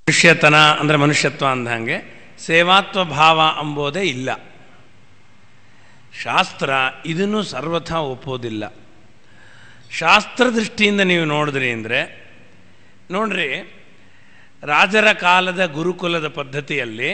ಮನುಷ್ಯತನ ಅಂದರೆ ಮನುಷ್ಯತ್ವ ಅಂದಂಗೆ ಸೇವಾತ್ವ ಭಾವ ಅಂಬೋದೇ ಇಲ್ಲ ಶಾಸ್ತ್ರ ಇದನ್ನು ಸರ್ವಥಾ ಒಪ್ಪೋದಿಲ್ಲ ಶಾಸ್ತ್ರ ದೃಷ್ಟಿಯಿಂದ ನೀವು ನೋಡಿದ್ರಿ ಅಂದರೆ ನೋಡ್ರಿ ರಾಜರ ಕಾಲದ ಗುರುಕುಲದ ಪದ್ಧತಿಯಲ್ಲಿ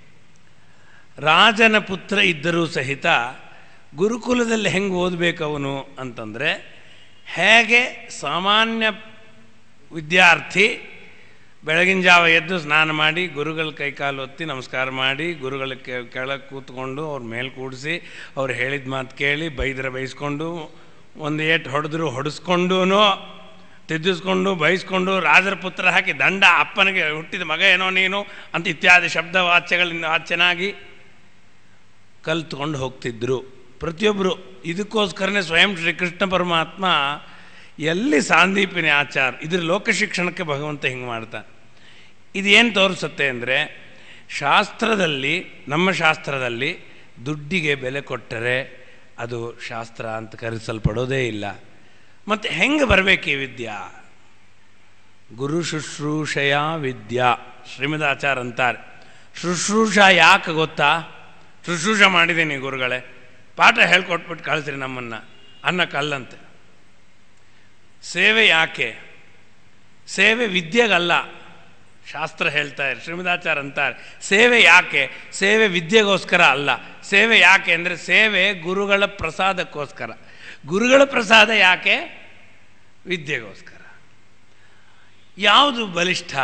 ರಾಜನ ಪುತ್ರ ಇದ್ದರೂ ಸಹಿತ ಗುರುಕುಲದಲ್ಲಿ ಹೆಂಗೆ ಓದಬೇಕು ಅವನು ಅಂತಂದರೆ ಹೇಗೆ ಸಾಮಾನ್ಯ ವಿದ್ಯಾರ್ಥಿ ಬೆಳಗಿನ ಜಾವ ಎದ್ದು ಸ್ನಾನ ಮಾಡಿ ಗುರುಗಳ ಕೈಕಾಲು ಒತ್ತಿ ನಮಸ್ಕಾರ ಮಾಡಿ ಗುರುಗಳ ಕೆಳಗೆ ಕೂತ್ಕೊಂಡು ಅವ್ರ ಮೇಲೆ ಕೂಡಿಸಿ ಅವ್ರು ಹೇಳಿದ ಮಾತು ಕೇಳಿ ಬೈದ್ರೆ ಬೈಸ್ಕೊಂಡು ಒಂದು ಏಟು ಹೊಡೆದ್ರು ಹೊಡೆಸ್ಕೊಂಡು ತಿದ್ದಿಸ್ಕೊಂಡು ಬೈಸ್ಕೊಂಡು ರಾಜರ ಪುತ್ರ ಹಾಕಿ ದಂಡ ಅಪ್ಪನಿಗೆ ಹುಟ್ಟಿದ ಮಗ ಏನೋ ನೀನು ಅಂತ ಇತ್ಯಾದಿ ಶಬ್ದ ವಾಚ್ಯಗಳಿಂದ ವಾಚ್ಯನಾಗಿ ಕಲ್ತ್ಕೊಂಡು ಹೋಗ್ತಿದ್ರು ಪ್ರತಿಯೊಬ್ಬರು ಇದಕ್ಕೋಸ್ಕರನೇ ಸ್ವಯಂ ಶ್ರೀಕೃಷ್ಣ ಪರಮಾತ್ಮ ಎಲ್ಲಿ ಸಾಂದೀಪಿನಿ ಆಚಾರ ಇದ್ರ ಲೋಕಶಿಕ್ಷಣಕ್ಕೆ ಭಗವಂತ ಹಿಂಗೆ ಮಾಡ್ತಾನೆ ಇದೇನು ತೋರಿಸುತ್ತೆ ಅಂದರೆ ಶಾಸ್ತ್ರದಲ್ಲಿ ನಮ್ಮ ಶಾಸ್ತ್ರದಲ್ಲಿ ದುಡ್ಡಿಗೆ ಬೆಲೆ ಕೊಟ್ಟರೆ ಅದು ಶಾಸ್ತ್ರ ಅಂತ ಕರೆಸಲ್ಪಡೋದೇ ಇಲ್ಲ ಮತ್ತು ಹೆಂಗೆ ಬರಬೇಕು ಈ ವಿದ್ಯಾ ಗುರು ಶುಶ್ರೂಷೆಯ ವಿದ್ಯಾ ಶ್ರೀಮದ್ ಆಚಾರ ಅಂತಾರೆ ಶುಶ್ರೂಷ ಯಾಕೆ ಗೊತ್ತಾ ಶುಶ್ರೂಷ ಮಾಡಿದ್ದೀನಿ ಗುರುಗಳೇ ಪಾಠ ಹೇಳ್ಕೊಟ್ಬಿಟ್ಟು ಕಳಿಸ್ರಿ ನಮ್ಮನ್ನು ಅನ್ನಕ್ಕಲ್ಲಂತೆ ಸೇವೆ ಯಾಕೆ ಸೇವೆ ವಿದ್ಯೆಗಲ್ಲ ಶಾಸ್ತ್ರ ಹೇಳ್ತಾರೆ ಶ್ರೀಮದಾಚಾರ ಅಂತಾರೆ ಸೇವೆ ಯಾಕೆ ಸೇವೆ ವಿದ್ಯೆಗೋಸ್ಕರ ಅಲ್ಲ ಸೇವೆ ಯಾಕೆ ಅಂದರೆ ಸೇವೆ ಗುರುಗಳ ಪ್ರಸಾದಕ್ಕೋಸ್ಕರ ಗುರುಗಳ ಪ್ರಸಾದ ಯಾಕೆ ವಿದ್ಯೆಗೋಸ್ಕರ ಯಾವುದು ಬಲಿಷ್ಠ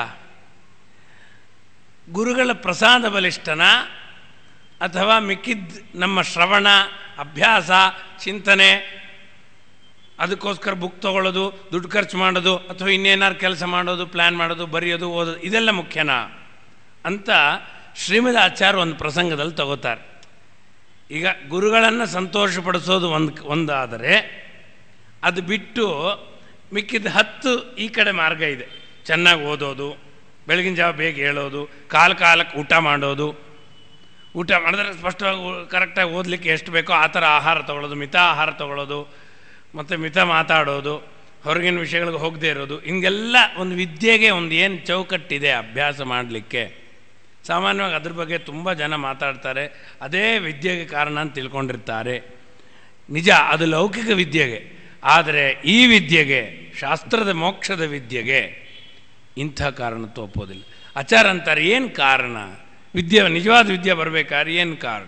ಗುರುಗಳ ಪ್ರಸಾದ ಬಲಿಷ್ಠನ ಅಥವಾ ಮಿಕ್ಕಿದ ನಮ್ಮ ಶ್ರವಣ ಅಭ್ಯಾಸ ಚಿಂತನೆ ಅದಕ್ಕೋಸ್ಕರ ಬುಕ್ ತೊಗೊಳ್ಳೋದು ದುಡ್ಡು ಖರ್ಚು ಮಾಡೋದು ಅಥವಾ ಇನ್ನೇನಾರು ಕೆಲಸ ಮಾಡೋದು ಪ್ಲ್ಯಾನ್ ಮಾಡೋದು ಬರೆಯೋದು ಓದೋದು ಇದೆಲ್ಲ ಮುಖ್ಯನಾ ಅಂತ ಶ್ರೀಮದ್ ಆಚಾರ್ಯ ಒಂದು ಪ್ರಸಂಗದಲ್ಲಿ ತಗೋತಾರೆ ಈಗ ಗುರುಗಳನ್ನು ಸಂತೋಷಪಡಿಸೋದು ಒಂದು ಒಂದಾದರೆ ಅದು ಬಿಟ್ಟು ಮಿಕ್ಕಿದ ಹತ್ತು ಈ ಕಡೆ ಮಾರ್ಗ ಇದೆ ಚೆನ್ನಾಗಿ ಓದೋದು ಬೆಳಗಿನ ಜಾವ ಬೇಗ ಹೇಳೋದು ಕಾಲ ಕಾಲಕ್ಕೆ ಊಟ ಮಾಡೋದು ಊಟ ಮಾಡಿದ್ರೆ ಸ್ಪಷ್ಟವಾಗಿ ಕರೆಕ್ಟಾಗಿ ಓದಲಿಕ್ಕೆ ಎಷ್ಟು ಬೇಕೋ ಆ ಥರ ಆಹಾರ ತೊಗೊಳ್ಳೋದು ಮಿತ ಆಹಾರ ತೊಗೊಳ್ಳೋದು ಮತ್ತು ಮಿತ ಮಾತಾಡೋದು ಹೊರಗಿನ ವಿಷಯಗಳಿಗೆ ಹೋಗದೇ ಇರೋದು ಹಿಂಗೆಲ್ಲ ಒಂದು ವಿದ್ಯೆಗೆ ಒಂದು ಏನು ಚೌಕಟ್ಟಿದೆ ಅಭ್ಯಾಸ ಮಾಡಲಿಕ್ಕೆ ಸಾಮಾನ್ಯವಾಗಿ ಅದ್ರ ಬಗ್ಗೆ ತುಂಬ ಜನ ಮಾತಾಡ್ತಾರೆ ಅದೇ ವಿದ್ಯೆಗೆ ಕಾರಣ ಅಂತ ತಿಳ್ಕೊಂಡಿರ್ತಾರೆ ನಿಜ ಅದು ಲೌಕಿಕ ವಿದ್ಯೆಗೆ ಆದರೆ ಈ ವಿದ್ಯೆಗೆ ಶಾಸ್ತ್ರದ ಮೋಕ್ಷದ ವಿದ್ಯೆಗೆ ಇಂಥ ಕಾರಣ ತೋಪೋದಿಲ್ಲ ಆಚಾರ ಅಂತಾರೆ ಏನು ಕಾರಣ ವಿದ್ಯೆ ನಿಜವಾದ ವಿದ್ಯೆ ಬರಬೇಕಾದ್ರೆ ಏನು ಕಾರಣ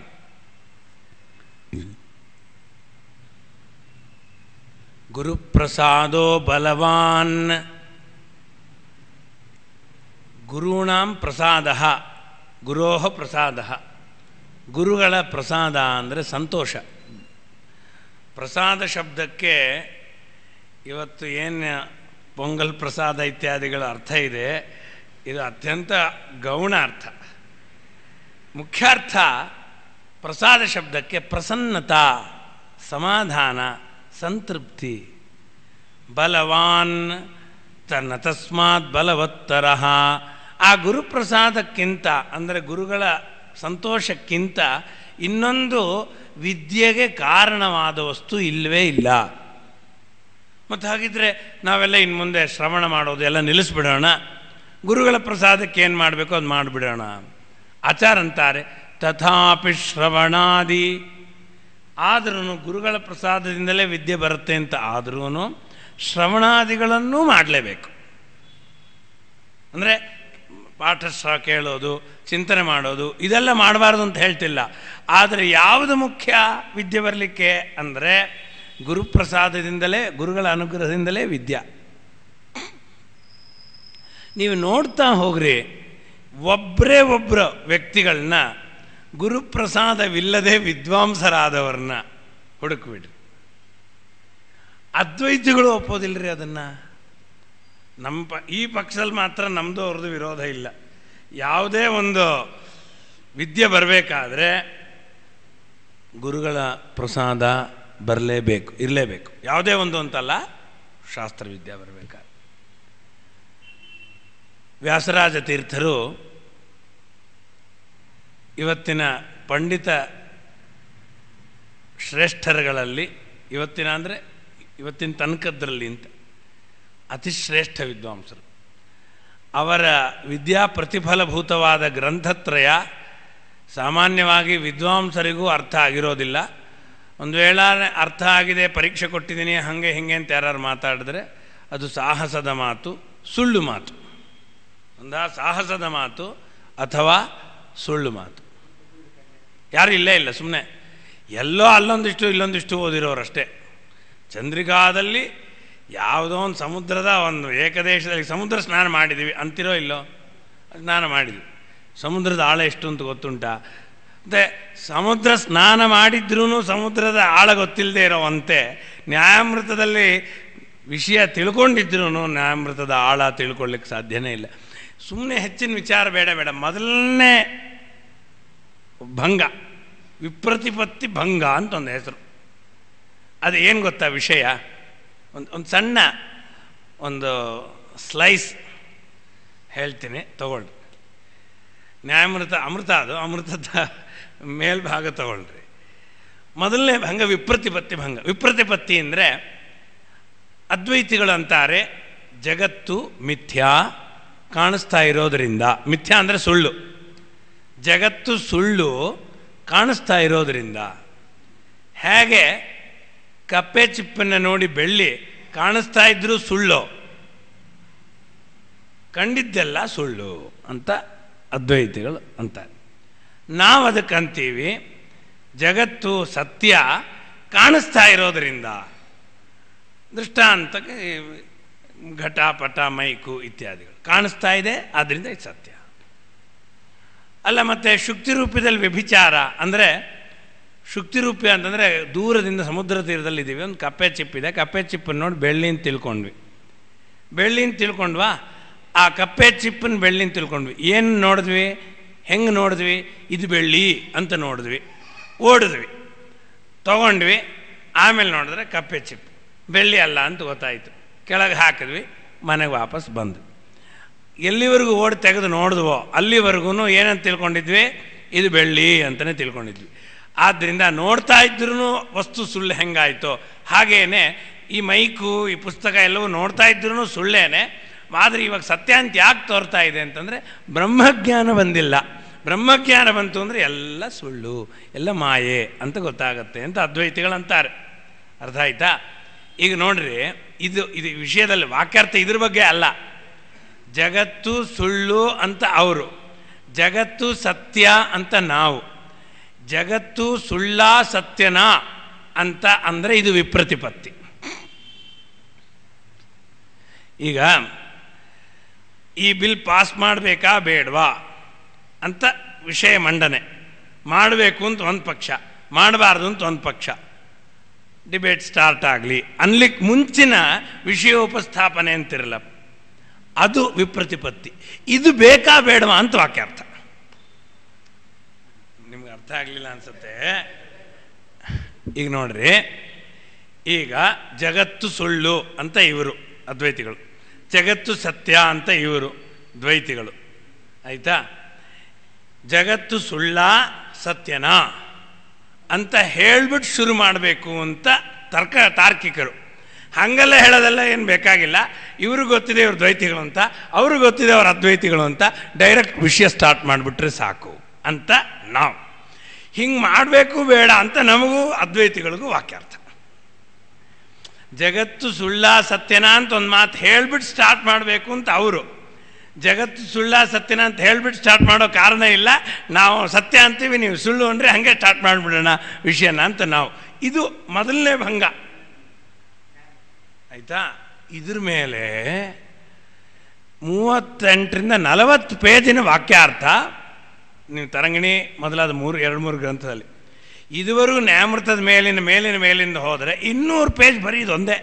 ಗುರುಪ್ರಸಾದೋ ಬಲವಾನ್ ಗುರುಣಾಂ ಪ್ರಸಾದ ಗುರೋ ಪ್ರಸಾದ ಗುರುಗಳ ಪ್ರಸಾದ ಅಂದರೆ ಸಂತೋಷ ಪ್ರಸಾದ ಶಬ್ದಕ್ಕೆ ಇವತ್ತು ಏನು ಪೊಂಗಲ್ ಪ್ರಸಾದ ಇತ್ಯಾದಿಗಳ ಅರ್ಥ ಇದೆ ಇದು ಅತ್ಯಂತ ಗೌಣ ಅರ್ಥ ಮುಖ್ಯಾರ್ಥ ಪ್ರಸಾದ ಶಬ್ದಕ್ಕೆ ಪ್ರಸನ್ನತಾ ಸಮಾಧಾನ ಸಂತೃಪ್ತಿ ಬಲವಾನ್ ತನ್ನ ತಸ್ಮಾತ್ ಬಲವತ್ತರ ಆ ಗುರುಪ್ರಸಾದಕ್ಕಿಂತ ಅಂದರೆ ಗುರುಗಳ ಸಂತೋಷಕ್ಕಿಂತ ಇನ್ನೊಂದು ವಿದ್ಯೆಗೆ ಕಾರಣವಾದ ವಸ್ತು ಇಲ್ಲವೇ ಇಲ್ಲ ಮತ್ತು ಹಾಗಿದ್ರೆ ನಾವೆಲ್ಲ ಇನ್ನು ಮುಂದೆ ಶ್ರವಣ ಮಾಡೋದು ಎಲ್ಲ ನಿಲ್ಲಿಸ್ಬಿಡೋಣ ಗುರುಗಳ ಪ್ರಸಾದಕ್ಕೆ ಏನು ಮಾಡಬೇಕು ಅದು ಮಾಡಿಬಿಡೋಣ ಆಚಾರ ಅಂತಾರೆ ತಥಾಪಿ ಶ್ರವಣಾದಿ ಆದ್ರೂ ಗುರುಗಳ ಪ್ರಸಾದದಿಂದಲೇ ವಿದ್ಯೆ ಬರುತ್ತೆ ಅಂತ ಆದ್ರೂ ಶ್ರವಣಾದಿಗಳನ್ನೂ ಮಾಡಲೇಬೇಕು ಅಂದರೆ ಪಾಠ ಶ್ರ ಕೇಳೋದು ಚಿಂತನೆ ಮಾಡೋದು ಇದೆಲ್ಲ ಮಾಡಬಾರ್ದು ಅಂತ ಹೇಳ್ತಿಲ್ಲ ಆದರೆ ಯಾವುದು ಮುಖ್ಯ ವಿದ್ಯೆ ಬರಲಿಕ್ಕೆ ಅಂದರೆ ಗುರುಪ್ರಸಾದದಿಂದಲೇ ಗುರುಗಳ ಅನುಗ್ರಹದಿಂದಲೇ ವಿದ್ಯಾ ನೀವು ನೋಡ್ತಾ ಹೋಗ್ರಿ ಒಬ್ಬರೇ ಒಬ್ಬರು ವ್ಯಕ್ತಿಗಳನ್ನ ಗುರುಪ್ರಸಾದವಿಲ್ಲದೆ ವಿದ್ವಾಂಸರಾದವ್ರನ್ನ ಹುಡುಕ್ಬಿಡ್ರಿ ಅದ್ವೈತಿಗಳು ಒಪ್ಪೋದಿಲ್ಲರಿ ಅದನ್ನು ನಮ್ಮ ಪ ಈ ಪಕ್ಷದಲ್ಲಿ ಮಾತ್ರ ನಮ್ಮದು ಅವ್ರದ್ದು ವಿರೋಧ ಇಲ್ಲ ಯಾವುದೇ ಒಂದು ವಿದ್ಯೆ ಬರಬೇಕಾದ್ರೆ ಗುರುಗಳ ಪ್ರಸಾದ ಬರಲೇಬೇಕು ಇರಲೇಬೇಕು ಯಾವುದೇ ಒಂದು ಅಂತಲ್ಲ ಶಾಸ್ತ್ರವಿದ್ಯೆ ಬರಬೇಕಾದ್ರೆ ವ್ಯಾಸರಾಜ ತೀರ್ಥರು ಇವತ್ತಿನ ಪಂಡಿತ ಶ್ರೇಷ್ಠರುಗಳಲ್ಲಿ ಇವತ್ತಿನ ಅಂದರೆ ಇವತ್ತಿನ ತನಕದ್ರಲ್ಲಿ ಅಂತ ಅತಿ ಶ್ರೇಷ್ಠ ವಿದ್ವಾಂಸರು ಅವರ ವಿದ್ಯಾ ಪ್ರತಿಫಲಭೂತವಾದ ಗ್ರಂಥತ್ರಯ ಸಾಮಾನ್ಯವಾಗಿ ವಿದ್ವಾಂಸರಿಗೂ ಅರ್ಥ ಆಗಿರೋದಿಲ್ಲ ಒಂದು ವೇಳೆ ಅರ್ಥ ಆಗಿದೆ ಪರೀಕ್ಷೆ ಕೊಟ್ಟಿದ್ದೀನಿ ಹಾಗೆ ಹಿಂಗೆ ಅಂತ ಯಾರು ಮಾತಾಡಿದ್ರೆ ಅದು ಸಾಹಸದ ಮಾತು ಸುಳ್ಳು ಮಾತು ಒಂದ ಸಾಹಸದ ಮಾತು ಅಥವಾ ಸುಳ್ಳು ಮಾತು ಯಾರು ಇಲ್ಲೇ ಇಲ್ಲ ಸುಮ್ಮನೆ ಎಲ್ಲೋ ಅಲ್ಲೊಂದಿಷ್ಟು ಇಲ್ಲೊಂದಿಷ್ಟು ಓದಿರೋರಷ್ಟೇ ಚಂದ್ರಿಕಾದಲ್ಲಿ ಯಾವುದೋ ಒಂದು ಸಮುದ್ರದ ಒಂದು ಏಕದೇಶದಲ್ಲಿ ಸಮುದ್ರ ಸ್ನಾನ ಮಾಡಿದ್ದೀವಿ ಅಂತಿರೋ ಇಲ್ಲೋ ಸ್ನಾನ ಮಾಡಿದ್ವಿ ಸಮುದ್ರದ ಆಳ ಎಷ್ಟು ಅಂತ ಗೊತ್ತುಂಟ ಮತ್ತು ಸಮುದ್ರ ಸ್ನಾನ ಮಾಡಿದ್ರೂ ಸಮುದ್ರದ ಆಳ ಗೊತ್ತಿಲ್ಲದೆ ಇರೋವಂತೆ ನ್ಯಾಯಾಮೃತದಲ್ಲಿ ವಿಷಯ ತಿಳ್ಕೊಂಡಿದ್ರೂ ನ್ಯಾಯಾಮೃತದ ಆಳ ತಿಳ್ಕೊಳ್ಳಿಕ್ಕೆ ಸಾಧ್ಯನೇ ಇಲ್ಲ ಸುಮ್ಮನೆ ಹೆಚ್ಚಿನ ವಿಚಾರ ಬೇಡ ಬೇಡ ಮೊದಲನೇ ಭಂಗ ವಿಪ್ರತಿಪತ್ತಿ ಭಂಗ ಅಂತ ಒಂದು ಹೆಸರು ಅದು ಏನು ಗೊತ್ತಾ ವಿಷಯ ಒಂದು ಒಂದು ಸಣ್ಣ ಒಂದು ಸ್ಲೈಸ್ ಹೇಳ್ತೀನಿ ತಗೊಳ್ರಿ ನ್ಯಾಯಾಮೃತ ಅಮೃತ ಅದು ಅಮೃತದ ಮೇಲ್ಭಾಗ ತಗೊಳ್ರಿ ಮೊದಲನೇ ಭಂಗ ವಿಪ್ರತಿಪತ್ತಿ ಭಂಗ ವಿಪ್ರತಿಪತ್ತಿ ಅಂದರೆ ಅದ್ವೈತಿಗಳು ಅಂತಾರೆ ಜಗತ್ತು ಮಿಥ್ಯಾ ಕಾಣಿಸ್ತಾ ಇರೋದರಿಂದ ಮಿಥ್ಯಾ ಅಂದರೆ ಸುಳ್ಳು ಜಗತ್ತು ಸುಳ್ಳು ಕಾಣಿಸ್ತಾ ಇರೋದರಿಂದ ಹೇಗೆ ಕಪ್ಪೆ ಚಿಪ್ಪನ್ನು ನೋಡಿ ಬೆಳ್ಳಿ ಕಾಣಿಸ್ತಾ ಇದ್ರೂ ಸುಳ್ಳು ಕಂಡಿದ್ದೆಲ್ಲ ಸುಳ್ಳು ಅಂತ ಅದ್ವೈತಿಗಳು ಅಂತಾರೆ ನಾವು ಅದಕ್ಕೆ ಅಂತೀವಿ ಜಗತ್ತು ಸತ್ಯ ಕಾಣಿಸ್ತಾ ಇರೋದರಿಂದ ದೃಷ್ಟಾಂತಕ್ಕೆ ಘಟ ಪಟ ಮೈಕು ಇತ್ಯಾದಿಗಳು ಕಾಣಿಸ್ತಾ ಇದೆ ಆದ್ದರಿಂದ ಇದು ಸತ್ಯ ಅಲ್ಲ ಮತ್ತೆ ಶುಕ್ತಿ ರೂಪದಲ್ಲಿ ವ್ಯಭಿಚಾರ ಅಂದರೆ ಶುಕ್ತಿ ರೂಪಿ ಅಂತಂದರೆ ದೂರದಿಂದ ಸಮುದ್ರ ತೀರದಲ್ಲಿದ್ದೀವಿ ಒಂದು ಕಪ್ಪೆ ಚಿಪ್ಪಿದೆ ಕಪ್ಪೆ ಚಿಪ್ಪನ್ನು ನೋಡಿ ಬೆಳ್ಳಿನ ತಿಳ್ಕೊಂಡ್ವಿ ಬೆಳ್ಳಿನ ತಿಳ್ಕೊಂಡ್ವಾ ಆ ಕಪ್ಪೆ ಚಿಪ್ಪನ್ನು ಬೆಳ್ಳಿನ ತಿಳ್ಕೊಂಡ್ವಿ ಏನು ನೋಡಿದ್ವಿ ಹೆಂಗೆ ನೋಡಿದ್ವಿ ಇದು ಬೆಳ್ಳಿ ಅಂತ ನೋಡಿದ್ವಿ ಓಡಿದ್ವಿ ತಗೊಂಡ್ವಿ ಆಮೇಲೆ ನೋಡಿದ್ರೆ ಕಪ್ಪೆ ಚಿಪ್ಪು ಬೆಳ್ಳಿ ಅಲ್ಲ ಅಂತ ಗೊತ್ತಾಯಿತು ಕೆಳಗೆ ಹಾಕಿದ್ವಿ ಮನೆಗೆ ವಾಪಸ್ ಬಂದ್ವಿ ಎಲ್ಲಿವರೆಗೂ ಓಡಿ ತೆಗೆದು ನೋಡಿದ್ವೋ ಅಲ್ಲಿವರೆಗೂ ಏನಂತ ತಿಳ್ಕೊಂಡಿದ್ವಿ ಇದು ಬೆಳ್ಳಿ ಅಂತಲೇ ತಿಳ್ಕೊಂಡಿದ್ವಿ ಆದ್ದರಿಂದ ನೋಡ್ತಾ ಇದ್ರೂ ವಸ್ತು ಸುಳ್ಳು ಹೆಂಗಾಯಿತೋ ಹಾಗೇನೆ ಈ ಮೈಕು ಈ ಪುಸ್ತಕ ಎಲ್ಲವೂ ನೋಡ್ತಾ ಇದ್ರೂ ಸುಳ್ಳೇನೆ ಆದರೆ ಇವಾಗ ಸತ್ಯ ಅಂತ ಯಾಕೆ ತೋರ್ತಾ ಇದೆ ಅಂತಂದರೆ ಬ್ರಹ್ಮಜ್ಞಾನ ಬಂದಿಲ್ಲ ಬ್ರಹ್ಮಜ್ಞಾನ ಬಂತು ಅಂದರೆ ಎಲ್ಲ ಸುಳ್ಳು ಎಲ್ಲ ಮಾಯೆ ಅಂತ ಗೊತ್ತಾಗತ್ತೆ ಅಂತ ಅದ್ವೈತಿಗಳು ಅಂತಾರೆ ಅರ್ಥ ಆಯ್ತಾ ಈಗ ನೋಡ್ರಿ ಇದು ಇದು ವಿಷಯದಲ್ಲಿ ವಾಕ್ಯಾರ್ಥ ಇದ್ರ ಬಗ್ಗೆ ಅಲ್ಲ ಜಗತ್ತು ಸುಳ್ಳು ಅಂತ ಅವರು ಜಗತ್ತು ಸತ್ಯ ಅಂತ ನಾವು ಜಗತ್ತು ಸುಳ್ಳ ಸತ್ಯನಾ ಅಂತ ಅಂದರೆ ಇದು ವಿಪ್ರತಿಪತ್ತಿ ಈಗ ಈ ಬಿಲ್ ಪಾಸ್ ಮಾಡಬೇಕಾ ಬೇಡವಾ ಅಂತ ವಿಷಯ ಮಂಡನೆ ಮಾಡಬೇಕು ಅಂತ ಒಂದು ಪಕ್ಷ ಮಾಡಬಾರ್ದು ಅಂತ ಒಂದು ಪಕ್ಷ ಡಿಬೇಟ್ ಸ್ಟಾರ್ಟ್ ಆಗಲಿ ಅನ್ಲಿಕ್ಕೆ ಮುಂಚಿನ ವಿಷಯೋಪಸ್ಥಾಪನೆ ಅಂತಿರಲ್ಲ ಅದು ವಿಪ್ರತಿಪತ್ತಿ ಇದು ಬೇಕಾ ಬೇಡವಾ ಅಂತ ವಾಕ್ಯಾರ್ಥ ನಿಮ್ಗೆ ಅರ್ಥ ಆಗಲಿಲ್ಲ ಅನ್ಸುತ್ತೆ ಈಗ ನೋಡ್ರಿ ಈಗ ಜಗತ್ತು ಸುಳ್ಳು ಅಂತ ಇವರು ಅದ್ವೈತಿಗಳು ಜಗತ್ತು ಸತ್ಯ ಅಂತ ಇವರು ದ್ವೈತಿಗಳು ಆಯಿತಾ ಜಗತ್ತು ಸುಳ್ಳ ಸತ್ಯನಾ ಅಂತ ಹೇಳ್ಬಿಟ್ಟು ಶುರು ಮಾಡಬೇಕು ಅಂತ ತರ್ಕ ತಾರ್ಕಿಕರು ಹಾಗೆಲ್ಲ ಹೇಳೋದೆಲ್ಲ ಏನು ಬೇಕಾಗಿಲ್ಲ ಇವ್ರಿಗೆ ಗೊತ್ತಿದೆ ಇವ್ರು ದ್ವೈತಿಗಳು ಅಂತ ಅವ್ರಿಗೆ ಗೊತ್ತಿದೆ ಅವ್ರ ಅದ್ವೈತಿಗಳು ಅಂತ ಡೈರೆಕ್ಟ್ ವಿಷಯ ಸ್ಟಾರ್ಟ್ ಮಾಡಿಬಿಟ್ರೆ ಸಾಕು ಅಂತ ನಾವು ಹಿಂಗೆ ಮಾಡಬೇಕು ಬೇಡ ಅಂತ ನಮಗೂ ಅದ್ವೈತಿಗಳಿಗೂ ವಾಕ್ಯಾರ್ಥ ಜಗತ್ತು ಸುಳ್ಳ ಸತ್ಯನ ಅಂತ ಒಂದು ಮಾತು ಹೇಳ್ಬಿಟ್ಟು ಸ್ಟಾರ್ಟ್ ಮಾಡಬೇಕು ಅಂತ ಅವರು ಜಗತ್ತು ಸುಳ್ಳ ಸತ್ಯನ ಅಂತ ಹೇಳ್ಬಿಟ್ಟು ಸ್ಟಾರ್ಟ್ ಮಾಡೋ ಕಾರಣ ಇಲ್ಲ ನಾವು ಸತ್ಯ ಅಂತೀವಿ ನೀವು ಸುಳ್ಳು ಅಂದರೆ ಹಾಗೆ ಸ್ಟಾರ್ಟ್ ಮಾಡಿಬಿಡೋಣ ವಿಷಯನ ಅಂತ ನಾವು ಇದು ಮೊದಲನೇ ಭಂಗ ಆಯಿತಾ ಇದ್ರ ಮೇಲೆ ಮೂವತ್ತೆಂಟರಿಂದ ನಲವತ್ತು ಪೇಜಿನ ವಾಕ್ಯಾರ್ಥ ನೀವು ತರಂಗಿಣಿ ಮೊದಲಾದ ಮೂರು ಎರಡು ಮೂರು ಗ್ರಂಥದಲ್ಲಿ ಇದುವರೆಗೂ ನ್ಯಾಮೃತದ ಮೇಲಿನ ಮೇಲಿನ ಮೇಲಿಂದ ಹೋದರೆ ಇನ್ನೂರು ಪೇಜ್ ಬರೀ ಇದೊಂದೇ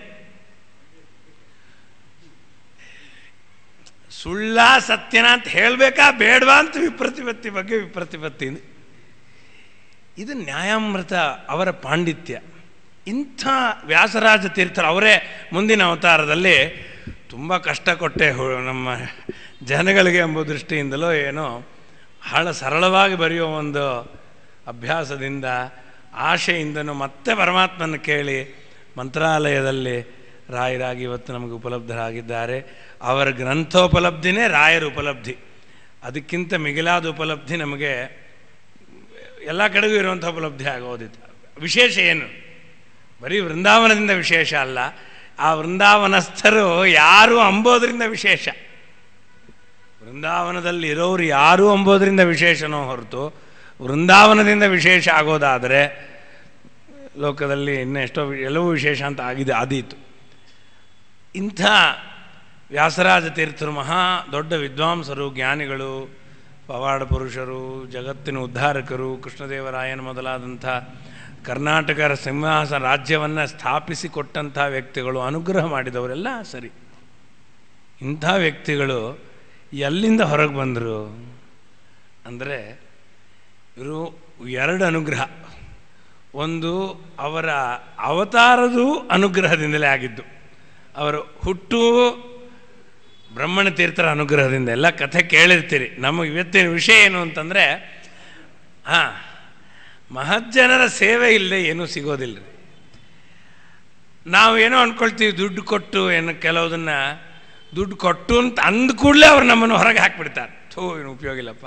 ಸುಳ್ಳ ಸತ್ಯನ ಅಂತ ಹೇಳಬೇಕಾ ಬೇಡವಾ ಅಂತ ವಿಪ್ರತಿಪತ್ತಿ ಬಗ್ಗೆ ವಿಪ್ರತಿಪತ್ತಿ ಇದು ನ್ಯಾಯಾಮೃತ ಅವರ ಪಾಂಡಿತ್ಯ ಇಂಥ ವ್ಯಾಸರಾಜ ತೀರ್ಥರು ಅವರೇ ಮುಂದಿನ ಅವತಾರದಲ್ಲಿ ತುಂಬ ಕಷ್ಟ ಕೊಟ್ಟೆ ಹು- ನಮ್ಮ ಜನಗಳಿಗೆ ಎಂಬ ದೃಷ್ಟಿಯಿಂದಲೋ ಏನೋ ಬಹಳ ಸರಳವಾಗಿ ಬರೆಯೋ ಒಂದು ಅಭ್ಯಾಸದಿಂದ ಆಶೆಯಿಂದನೂ ಮತ್ತೆ ಪರಮಾತ್ಮನ ಕೇಳಿ ಮಂತ್ರಾಲಯದಲ್ಲಿ ರಾಯರಾಗಿ ಇವತ್ತು ನಮಗೆ ಉಪಲಬ್ಧರಾಗಿದ್ದಾರೆ ಅವರ ಗ್ರಂಥೋಪಲಬ್ಧಿನೇ ರಾಯರ ಉಪಲಬ್ಧಿ ಅದಕ್ಕಿಂತ ಮಿಗಿಲಾದ ಉಪಲಬ್ಧಿ ನಮಗೆ ಎಲ್ಲ ಕಡೆಗೂ ಇರುವಂಥ ಉಪಲಬ್ಧಿ ಆಗೋದಿತ್ತು ವಿಶೇಷ ಏನು ಬರೀ ವೃಂದಾವನದಿಂದ ವಿಶೇಷ ಅಲ್ಲ ಆ ವೃಂದಾವನಸ್ಥರು ಯಾರು ಅಂಬೋದರಿಂದ ವಿಶೇಷ ವೃಂದಾವನದಲ್ಲಿ ಇರೋರು ಯಾರು ಅಂಬೋದರಿಂದ ವಿಶೇಷನೋ ಹೊರತು ವೃಂದಾವನದಿಂದ ವಿಶೇಷ ಆಗೋದಾದರೆ ಲೋಕದಲ್ಲಿ ಇನ್ನೆಷ್ಟೋ ವಿ- ಎಲ್ಲವೂ ವಿಶೇಷ ಅಂತ ಆಗಿದೆ ಆದೀತು ಇಂಥ ವ್ಯಾಸರಾಜ ತೀರ್ಥರು ಮಹಾ ದೊಡ್ಡ ವಿದ್ವಾಂಸರು ಜ್ಞಾನಿಗಳು ಪವಾಡ ಪುರುಷರು ಜಗತ್ತಿನ ಉದ್ಧಾರಕರು ಕೃಷ್ಣದೇವರಾಯನ ಮೊದಲಾದಂಥ ಕರ್ನಾಟಕ ಸಿಂಹಾಸ ರಾಜ್ಯವನ್ನು ಸ್ಥಾಪಿಸಿಕೊಟ್ಟಂಥ ವ್ಯಕ್ತಿಗಳು ಅನುಗ್ರಹ ಮಾಡಿದವರೆಲ್ಲ ಸರಿ ಇಂಥ ವ್ಯಕ್ತಿಗಳು ಎಲ್ಲಿಂದ ಹೊರಗೆ ಬಂದರು ಅಂದರೆ ಇವರು ಎರಡು ಅನುಗ್ರಹ ಒಂದು ಅವರ ಅವತಾರದು ಅನುಗ್ರಹದಿಂದಲೇ ಆಗಿದ್ದು ಅವರು ಹುಟ್ಟು ಬ್ರಹ್ಮಣ ತೀರ್ಥರ ಅನುಗ್ರಹದಿಂದ ಎಲ್ಲ ಕಥೆ ಕೇಳಿರ್ತೀರಿ ನಮ್ಮ ಇವತ್ತಿನ ವಿಷಯ ಏನು ಅಂತಂದರೆ ಹಾಂ ಮಹಜ್ಜನರ ಸೇವೆ ಇಲ್ಲದೆ ಏನೂ ಸಿಗೋದಿಲ್ಲ ರೀ ನಾವು ಏನೋ ಅಂದ್ಕೊಳ್ತೀವಿ ದುಡ್ಡು ಕೊಟ್ಟು ಏನು ಕೆಲವುದನ್ನು ದುಡ್ಡು ಕೊಟ್ಟು ಅಂತ ಅಂದ ಕೂಡಲೇ ಅವ್ರು ನಮ್ಮನ್ನು ಹೊರಗೆ ಹಾಕ್ಬಿಡ್ತಾರೆ ಥೋ ಏನು ಉಪಯೋಗ ಇಲ್ಲಪ್ಪ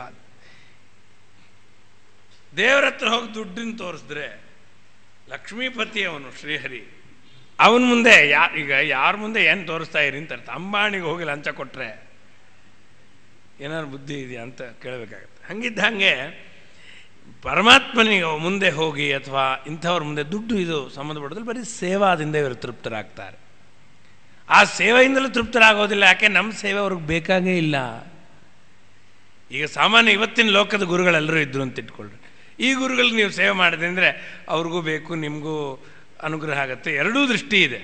ದೇವ್ರ ಹತ್ರ ಹೋಗಿ ದುಡ್ಡನ್ನು ತೋರಿಸಿದ್ರೆ ಲಕ್ಷ್ಮೀಪತಿ ಅವನು ಶ್ರೀಹರಿ ಅವನ ಮುಂದೆ ಯಾ ಈಗ ಯಾರ ಮುಂದೆ ಏನು ತೋರಿಸ್ತಾ ಇರಿ ಅಂತ ಅರ್ಥ. ಅಂಬಾಣಿಗೆ ಹೋಗಿ ಲಂಚ ಕೊಟ್ಟರೆ ಏನಾದ್ರು ಬುದ್ಧಿ ಇದೆಯಾ ಅಂತ ಕೇಳಬೇಕಾಗತ್ತೆ ಹಂಗಿದ್ದ ಹಾಗೆ ಪರಮಾತ್ಮನಿಗೆ ಮುಂದೆ ಹೋಗಿ ಅಥವಾ ಇಂಥವ್ರ ಮುಂದೆ ದುಡ್ಡು ಇದು ಸಂಬಂಧಪಡೋದ್ರಲ್ಲಿ ಬರೀ ಸೇವಾದಿಂದ ಇವರು ತೃಪ್ತರಾಗ್ತಾರೆ ಆ ಸೇವೆಯಿಂದಲೂ ತೃಪ್ತರಾಗೋದಿಲ್ಲ ಯಾಕೆ ನಮ್ಮ ಸೇವೆ ಅವ್ರಿಗೆ ಬೇಕಾಗೇ ಇಲ್ಲ ಈಗ ಸಾಮಾನ್ಯ ಇವತ್ತಿನ ಲೋಕದ ಗುರುಗಳೆಲ್ಲರೂ ಇದ್ರು ಅಂತ ಇಟ್ಕೊಳ್ರಿ ಈ ಗುರುಗಳಿಗೆ ನೀವು ಸೇವೆ ಮಾಡಿದೆ ಅಂದರೆ ಅವ್ರಿಗೂ ಬೇಕು ನಿಮಗೂ ಅನುಗ್ರಹ ಆಗುತ್ತೆ ಎರಡೂ ದೃಷ್ಟಿ ಇದೆ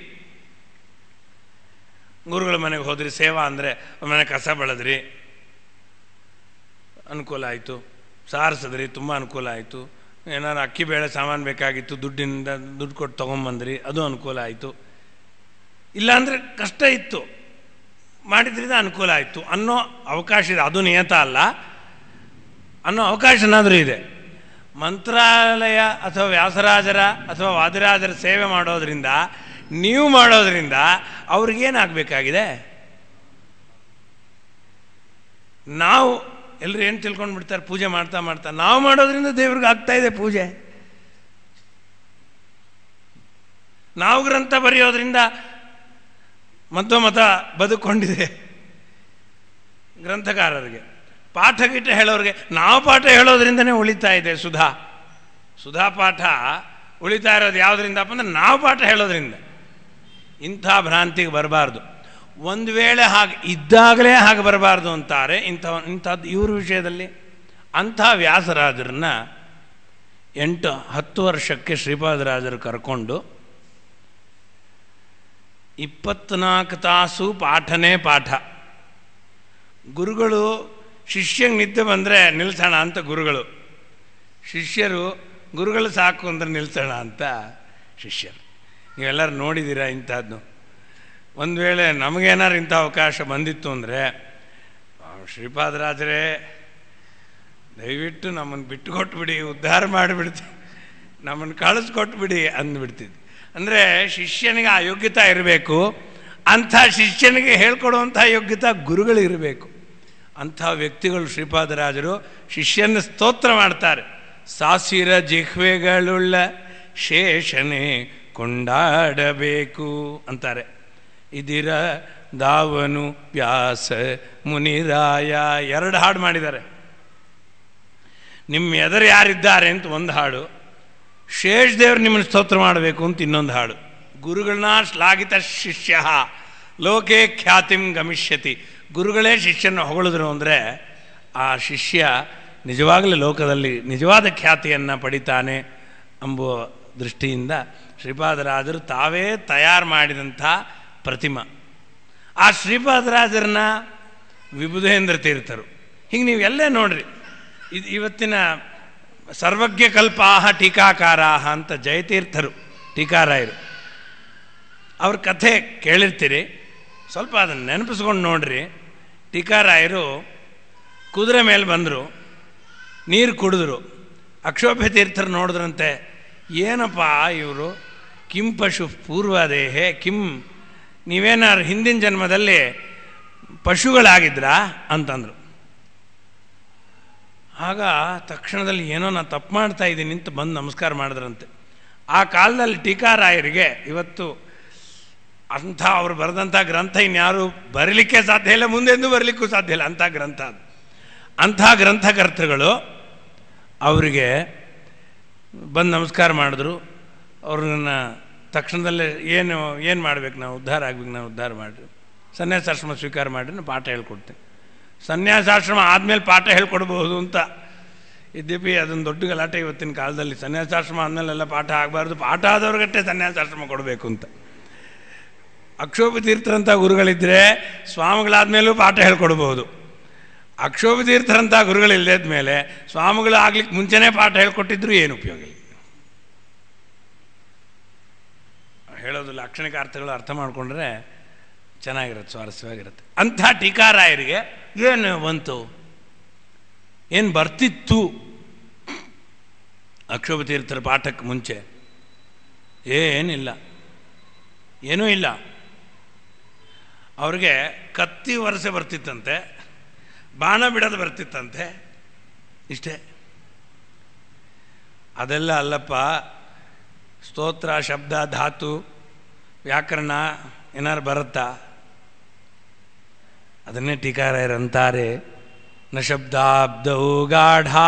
ಗುರುಗಳ ಮನೆಗೆ ಹೋದ್ರಿ ಸೇವಾ ಅಂದರೆ ಮನೆ ಕಸ ಬೆಳೆದ್ರಿ ಅನುಕೂಲ ಆಯಿತು ಸಾರಿಸಿದ್ರಿ ತುಂಬ ಅನುಕೂಲ ಆಯಿತು ಏನಾರು ಅಕ್ಕಿ ಬೇಳೆ ಸಾಮಾನು ಬೇಕಾಗಿತ್ತು ದುಡ್ಡಿನಿಂದ ದುಡ್ಡು ಕೊಟ್ಟು ತೊಗೊಂಬಂದ್ರಿ ಅದು ಅನುಕೂಲ ಆಯಿತು ಇಲ್ಲಾಂದರೆ ಕಷ್ಟ ಇತ್ತು ಮಾಡಿದ್ರಿಂದ ಅನುಕೂಲ ಆಯಿತು ಅನ್ನೋ ಅವಕಾಶ ಇದೆ ಅದು ನಿಯತ ಅಲ್ಲ ಅನ್ನೋ ಅವಕಾಶನಾದರೂ ಇದೆ ಮಂತ್ರಾಲಯ ಅಥವಾ ವ್ಯಾಸರಾಜರ ಅಥವಾ ವಾದಿರಾಜರ ಸೇವೆ ಮಾಡೋದ್ರಿಂದ ನೀವು ಮಾಡೋದ್ರಿಂದ ಅವ್ರಿಗೇನಾಗಬೇಕಾಗಿದೆ ನಾವು ಎಲ್ಲರೂ ಏನು ತಿಳ್ಕೊಂಡು ಬಿಡ್ತಾರೆ ಪೂಜೆ ಮಾಡ್ತಾ ಮಾಡ್ತಾ ನಾವು ಮಾಡೋದ್ರಿಂದ ದೇವ್ರಿಗೆ ಆಗ್ತಾ ಇದೆ ಪೂಜೆ ನಾವು ಗ್ರಂಥ ಬರೆಯೋದ್ರಿಂದ ಮಧ್ವಮತ ಬದುಕೊಂಡಿದೆ ಗ್ರಂಥಕಾರರಿಗೆ ಪಾಠ ಗೀಟ ಹೇಳೋರಿಗೆ ನಾವು ಪಾಠ ಹೇಳೋದ್ರಿಂದನೇ ಉಳಿತಾ ಇದೆ ಸುಧಾ ಸುಧಾ ಪಾಠ ಉಳಿತಾ ಇರೋದು ಯಾವುದರಿಂದಪ್ಪ ಅಂದರೆ ನಾವು ಪಾಠ ಹೇಳೋದ್ರಿಂದ ಇಂಥ ಭ್ರಾಂತಿಗೆ ಬರಬಾರ್ದು ಒಂದು ವೇಳೆ ಹಾಗೆ ಇದ್ದಾಗಲೇ ಹಾಗೆ ಬರಬಾರ್ದು ಅಂತಾರೆ ಇಂಥ ಇಂಥದ್ದು ಇವ್ರ ವಿಷಯದಲ್ಲಿ ಅಂಥ ವ್ಯಾಸರಾಜರನ್ನ ಎಂಟು ಹತ್ತು ವರ್ಷಕ್ಕೆ ಶ್ರೀಪಾದರಾಜರು ಕರ್ಕೊಂಡು ಇಪ್ಪತ್ನಾಲ್ಕು ತಾಸು ಪಾಠನೇ ಪಾಠ ಗುರುಗಳು ಶಿಷ್ಯಂಗೆ ನಿದ್ದೆ ಬಂದರೆ ನಿಲ್ಸೋಣ ಅಂತ ಗುರುಗಳು ಶಿಷ್ಯರು ಗುರುಗಳು ಸಾಕು ಅಂದ್ರೆ ನಿಲ್ಸೋಣ ಅಂತ ಶಿಷ್ಯರು ನೀವೆಲ್ಲರೂ ನೋಡಿದ್ದೀರಾ ಇಂಥದ್ದು ಒಂದು ವೇಳೆ ನಮಗೇನಾರು ಇಂಥ ಅವಕಾಶ ಬಂದಿತ್ತು ಅಂದರೆ ಶ್ರೀಪಾದರಾಜರೇ ದಯವಿಟ್ಟು ನಮ್ಮನ್ನು ಬಿಟ್ಟು ಕೊಟ್ಬಿಡಿ ಉದ್ಧಾರ ಮಾಡಿಬಿಡ್ತೀವಿ ನಮ್ಮನ್ನು ಕಳಿಸ್ಕೊಟ್ಬಿಡಿ ಅಂದ್ಬಿಡ್ತಿದ್ವಿ ಅಂದರೆ ಶಿಷ್ಯನಿಗೆ ಆ ಯೋಗ್ಯತೆ ಇರಬೇಕು ಅಂಥ ಶಿಷ್ಯನಿಗೆ ಹೇಳ್ಕೊಡುವಂಥ ಯೋಗ್ಯತೆ ಗುರುಗಳು ಇರಬೇಕು ಅಂಥ ವ್ಯಕ್ತಿಗಳು ಶ್ರೀಪಾದರಾಜರು ಶಿಷ್ಯನ ಸ್ತೋತ್ರ ಮಾಡ್ತಾರೆ ಸಾಸಿರ ಜಿಹ್ವೆಗಳುಳ್ಳ ಶೇಷನೆ ಕೊಂಡಾಡಬೇಕು ಅಂತಾರೆ ಇದಿರ ದಾವನು ವ್ಯಾಸ ಮುನಿರಾಯ ಎರಡು ಹಾಡು ಮಾಡಿದ್ದಾರೆ ನಿಮ್ಮ ಎದುರು ಯಾರಿದ್ದಾರೆ ಅಂತ ಒಂದು ಹಾಡು ಶೇಷ ದೇವ್ರು ನಿಮ್ಮನ್ನು ಸ್ತೋತ್ರ ಮಾಡಬೇಕು ಅಂತ ಇನ್ನೊಂದು ಹಾಡು ಗುರುಗಳನ್ನ ಶ್ಲಾಘಿತ ಶಿಷ್ಯ ಲೋಕೆ ಖ್ಯಾತಿಂ ಗಮಿಷ್ಯತಿ ಗುರುಗಳೇ ಶಿಷ್ಯನ ಹೊಗಳಿದ್ರು ಅಂದರೆ ಆ ಶಿಷ್ಯ ನಿಜವಾಗಲೂ ಲೋಕದಲ್ಲಿ ನಿಜವಾದ ಖ್ಯಾತಿಯನ್ನು ಪಡಿತಾನೆ ಎಂಬುವ ದೃಷ್ಟಿಯಿಂದ ಶ್ರೀಪಾದರಾಜರು ತಾವೇ ತಯಾರು ಮಾಡಿದಂಥ ಪ್ರತಿಮಾ ಆ ಶ್ರೀಪಾದರಾಜರನ್ನ ವಿಬುಧೇಂದ್ರ ತೀರ್ಥರು ಹಿಂಗೆ ನೀವು ಎಲ್ಲೇ ನೋಡ್ರಿ ಇದು ಇವತ್ತಿನ ಸರ್ವಜ್ಞ ಕಲ್ಪಾಹ ಟೀಕಾಕಾರಾಹ ಅಂತ ಜಯತೀರ್ಥರು ಟೀಕಾರಾಯರು ಅವ್ರ ಕಥೆ ಕೇಳಿರ್ತೀರಿ ಸ್ವಲ್ಪ ಅದನ್ನು ನೆನಪಿಸ್ಕೊಂಡು ನೋಡ್ರಿ ಟೀಕಾರಾಯರು ಕುದುರೆ ಮೇಲೆ ಬಂದರು ನೀರು ಕುಡಿದ್ರು ಅಕ್ಷೋಭ್ಯ ತೀರ್ಥರು ನೋಡಿದ್ರಂತೆ ಏನಪ್ಪ ಇವರು ಕಿಂ ಪಶು ಪೂರ್ವದೇಹೆ ಕಿಂ ನೀವೇನಾರು ಹಿಂದಿನ ಜನ್ಮದಲ್ಲಿ ಪಶುಗಳಾಗಿದ್ರಾ ಅಂತಂದರು ಆಗ ತಕ್ಷಣದಲ್ಲಿ ಏನೋ ನಾನು ತಪ್ಪು ಮಾಡ್ತಾ ಇದ್ದೀನಿ ಅಂತ ಬಂದು ನಮಸ್ಕಾರ ಮಾಡಿದ್ರಂತೆ ಆ ಕಾಲದಲ್ಲಿ ಟೀಕಾರಾಯರಿಗೆ ಇವತ್ತು ಅಂಥ ಅವ್ರು ಬರೆದಂಥ ಗ್ರಂಥ ಇನ್ಯಾರು ಬರಲಿಕ್ಕೆ ಸಾಧ್ಯ ಇಲ್ಲ ಮುಂದೆಂದೂ ಬರಲಿಕ್ಕೂ ಸಾಧ್ಯ ಇಲ್ಲ ಅಂಥ ಗ್ರಂಥ ಅದು ಅಂಥ ಗ್ರಂಥಕರ್ತೃಗಳು ಅವರಿಗೆ ಬಂದು ನಮಸ್ಕಾರ ಮಾಡಿದ್ರು ಅವ್ರನ್ನ ತಕ್ಷಣದಲ್ಲೇ ಏನು ಏನು ಮಾಡ್ಬೇಕು ನಾವು ಉದ್ಧಾರ ಆಗ್ಬೇಕು ನಾವು ಉದ್ಧಾರ ಮಾಡಿರಿ ಸನ್ಯಾಸಾಶ್ರಮ ಸ್ವೀಕಾರ ಮಾಡಿರಿ ನಾನು ಪಾಠ ಹೇಳ್ಕೊಡ್ತೀನಿ ಸನ್ಯಾಸಾಶ್ರಮ ಆದಮೇಲೆ ಪಾಠ ಹೇಳ್ಕೊಡ್ಬೋದು ಅಂತ ಇದ್ದೀಪಿ ಅದೊಂದು ದೊಡ್ಡ ಗಲಾಟೆ ಇವತ್ತಿನ ಕಾಲದಲ್ಲಿ ಸನ್ಯಾಸಾಶ್ರಮ ಆದಮೇಲೆಲ್ಲ ಪಾಠ ಆಗಬಾರ್ದು ಪಾಠ ಆದವ್ರಿಗಟ್ಟೆ ಸನ್ಯಾಸಾಶ್ರಮ ಕೊಡಬೇಕು ಅಂತ ಅಕ್ಷೋಭ ತೀರ್ಥರಂಥ ಗುರುಗಳಿದ್ದರೆ ಸ್ವಾಮಿಗಳಾದ್ಮೇಲೂ ಪಾಠ ಹೇಳ್ಕೊಡ್ಬೋದು ಅಕ್ಷೋಭ ತೀರ್ಥರಂಥ ಗುರುಗಳಿಲ್ಲದ ಮೇಲೆ ಸ್ವಾಮಿಗಳು ಆಗ್ಲಿಕ್ಕೆ ಮುಂಚೆನೇ ಪಾಠ ಹೇಳ್ಕೊಟ್ಟಿದ್ರು ಏನು ಉಪಯೋಗ ಇಲ್ಲ ಹೇಳೋದು ಲಾಕ್ಷಣಿಕ ಅರ್ಥಗಳು ಅರ್ಥ ಮಾಡಿಕೊಂಡ್ರೆ ಚೆನ್ನಾಗಿರುತ್ತೆ ಸ್ವಾರಸ್ಯವಾಗಿರುತ್ತೆ ಅಂಥ ಟೀಕಾರಾಯರಿಗೆ ಏನು ಬಂತು ಏನು ಬರ್ತಿತ್ತು ಅಕ್ಷೋಭ ತೀರ್ಥರ ಪಾಠಕ್ಕೆ ಮುಂಚೆ ಏನಿಲ್ಲ ಏನೂ ಇಲ್ಲ ಅವ್ರಿಗೆ ಕತ್ತಿ ವರಸೆ ಬರ್ತಿತ್ತಂತೆ ಬಾಣ ಬಿಡೋದು ಬರ್ತಿತ್ತಂತೆ ಇಷ್ಟೇ ಅದೆಲ್ಲ ಅಲ್ಲಪ್ಪ ಸ್ತೋತ್ರ ಶಬ್ದ ಧಾತು ವ್ಯಾಕರಣ ಏನಾರು ಬರುತ್ತಾ ಅದನ್ನೇ ಟೀಕಾರಾಯರಂತಾರೆ ನ ಶಬ್ದಾಬ್ದೌ ಗಾಢಾ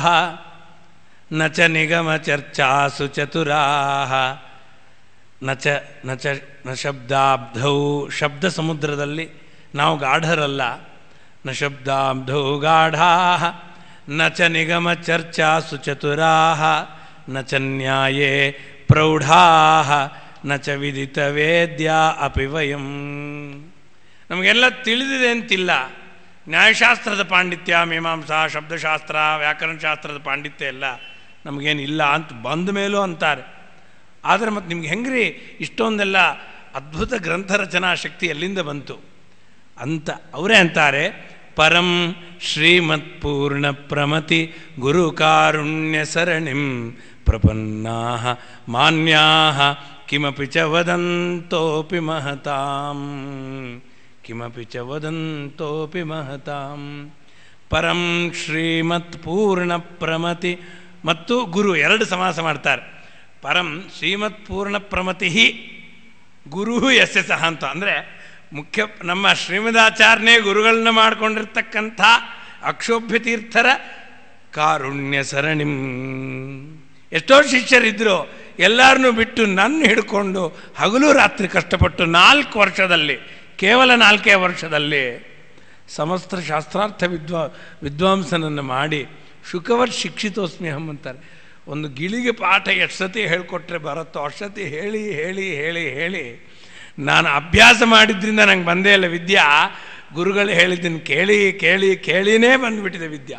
ನ ಚ ನಿಗಮ ಚರ್ಚಾಸು ಚತುರಾ ನ ಚ ನ ಚ ನ ಶಬ್ದಾಬ್ಧೌ ಶಬ್ದ ಸಮುದ್ರದಲ್ಲಿ ನಾವು ಗಾಢರಲ್ಲ ನ ಶಬ್ದಾಬ್ಧೌ ಗಾಢಾ ನ ಚ ನಿಗಮ ಚರ್ಚಾಸು ಚತುರಾ ನ ಚ ನ್ಯಾಯೇ ಪ್ರೌಢಾ ನ ಚ ವಿದಿತ ವೇದ್ಯ ಅಪಿ ವಯಂ ನಮಗೆಲ್ಲ ತಿಳಿದಿದೆ ಅಂತಿಲ್ಲ ನ್ಯಾಯಶಾಸ್ತ್ರದ ಪಾಂಡಿತ್ಯ ಮೀಮಾಂಸಾ ಶಬ್ದಶಾಸ್ತ್ರ ವ್ಯಾಕರಣಶಾಸ್ತ್ರದ ಪಾಂಡಿತ್ಯ ಎಲ್ಲ ನಮಗೇನಿಲ್ಲ ಅಂತ ಬಂದ ಮೇಲೂ ಅಂತಾರೆ ಆದರೆ ಮತ್ತು ನಿಮ್ಗೆ ಹೆಂಗ್ರಿ ಇಷ್ಟೊಂದೆಲ್ಲ ಅದ್ಭುತ ಗ್ರಂಥ ರಚನಾ ಶಕ್ತಿ ಎಲ್ಲಿಂದ ಬಂತು ಅಂತ ಅವರೇ ಅಂತಾರೆ ಪರಂ ಶ್ರೀಮತ್ಪೂರ್ಣ ಪ್ರಮತಿ ಗುರುಕಾರುಣ್ಯ ಸರಣಿಂ ಪ್ರಪನ್ನಾ ಮಾನ್ಯಾ ಕಿಮಪಿ ಚ ವದಂತೋಪಿ ಮಹತಾಂ ಕಿಮಪಿ ಚ ವದಂತೋಪಿ ಮಹತಾಂ ಪರಂ ಶ್ರೀಮತ್ ಪೂರ್ಣ ಪ್ರಮತಿ ಮತ್ತು ಗುರು ಎರಡು ಸಮಾಸ ಮಾಡ್ತಾರೆ ಪರಂ ಶ್ರೀಮತ್ ಪೂರ್ಣ ಪ್ರಮತಿ ಗುರು ಯಸ್ಯ ಸಹ ಅಂತ ಅಂದರೆ ಮುಖ್ಯ ನಮ್ಮ ಶ್ರೀಮದಾಚಾರ್ಯನೇ ಗುರುಗಳನ್ನ ಮಾಡಿಕೊಂಡಿರ್ತಕ್ಕಂಥ ಅಕ್ಷೋಭ್ಯ ತೀರ್ಥರ ಕಾರುಣ್ಯ ಸರಣಿಂ ಎಷ್ಟೋ ಶಿಷ್ಯರಿದ್ದರು ಎಲ್ಲರನ್ನೂ ಬಿಟ್ಟು ನನ್ನ ಹಿಡ್ಕೊಂಡು ಹಗಲು ರಾತ್ರಿ ಕಷ್ಟಪಟ್ಟು ನಾಲ್ಕು ವರ್ಷದಲ್ಲಿ ಕೇವಲ ನಾಲ್ಕೇ ವರ್ಷದಲ್ಲಿ ಸಮಸ್ತ ಶಾಸ್ತ್ರಾರ್ಥ ವಿದ್ವಾ ವಿದ್ವಾಂಸನನ್ನು ಮಾಡಿ ಶುಕವತ್ ಶಿಕ್ಷಿತೋಸ್ಮಿ ಅಹಂ ಅಂತಾರೆ ಒಂದು ಗಿಳಿಗೆ ಪಾಠ ಎಷ್ಟು ಸತಿ ಹೇಳ್ಕೊಟ್ರೆ ಬರುತ್ತೋ ಅಷ್ಟು ಸತಿ ಹೇಳಿ ಹೇಳಿ ಹೇಳಿ ಹೇಳಿ ನಾನು ಅಭ್ಯಾಸ ಮಾಡಿದ್ರಿಂದ ನಂಗೆ ಬಂದೇ ಇಲ್ಲ ವಿದ್ಯಾ ಗುರುಗಳು ಹೇಳಿದ್ದನ್ನು ಕೇಳಿ ಕೇಳಿ ಕೇಳಿನೇ ಬಂದುಬಿಟ್ಟಿದೆ ವಿದ್ಯಾ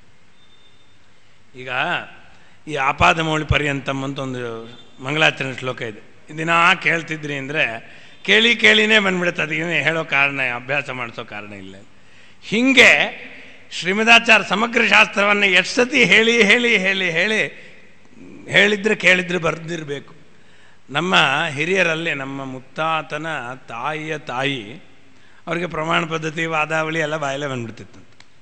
ಈಗ ಈ ಆಪಾದ ಮೌಳಿ ಪರ್ಯಂತಮ್ ಅಂತ ಒಂದು ಮಂಗಳಾಚರಣೆ ಶ್ಲೋಕ ಇದೆ ದಿನ ಕೇಳ್ತಿದ್ರಿ ಅಂದರೆ ಕೇಳಿ ಕೇಳಿನೇ ಬಂದ್ಬಿಡುತ್ತೆ ಅದಕ್ಕೆ ಹೇಳೋ ಕಾರಣ ಅಭ್ಯಾಸ ಮಾಡಿಸೋ ಕಾರಣ ಇಲ್ಲ ಹೀಗೆ ಶ್ರೀಮದಾಚಾರ್ಯ ಸಮಗ್ರ ಶಾಸ್ತ್ರವನ್ನು ಎಷ್ಟು ಸತಿ ಹೇಳಿ ಹೇಳಿ ಹೇಳಿ ಹೇಳಿ ಹೇಳಿದ್ರೆ ಕೇಳಿದ್ರೆ ಬರೆದಿರಬೇಕು ನಮ್ಮ ಹಿರಿಯರಲ್ಲಿ ನಮ್ಮ ಮುತ್ತಾತನ ತಾಯಿಯ ತಾಯಿ ಅವರಿಗೆ ಪ್ರಮಾಣ ಪದ್ಧತಿ ವಾದಾವಳಿ ಎಲ್ಲ ಬಾಯಲ್ಲೇ ಬಂದ್ಬಿಡ್ತಿತ್ತಂತೆ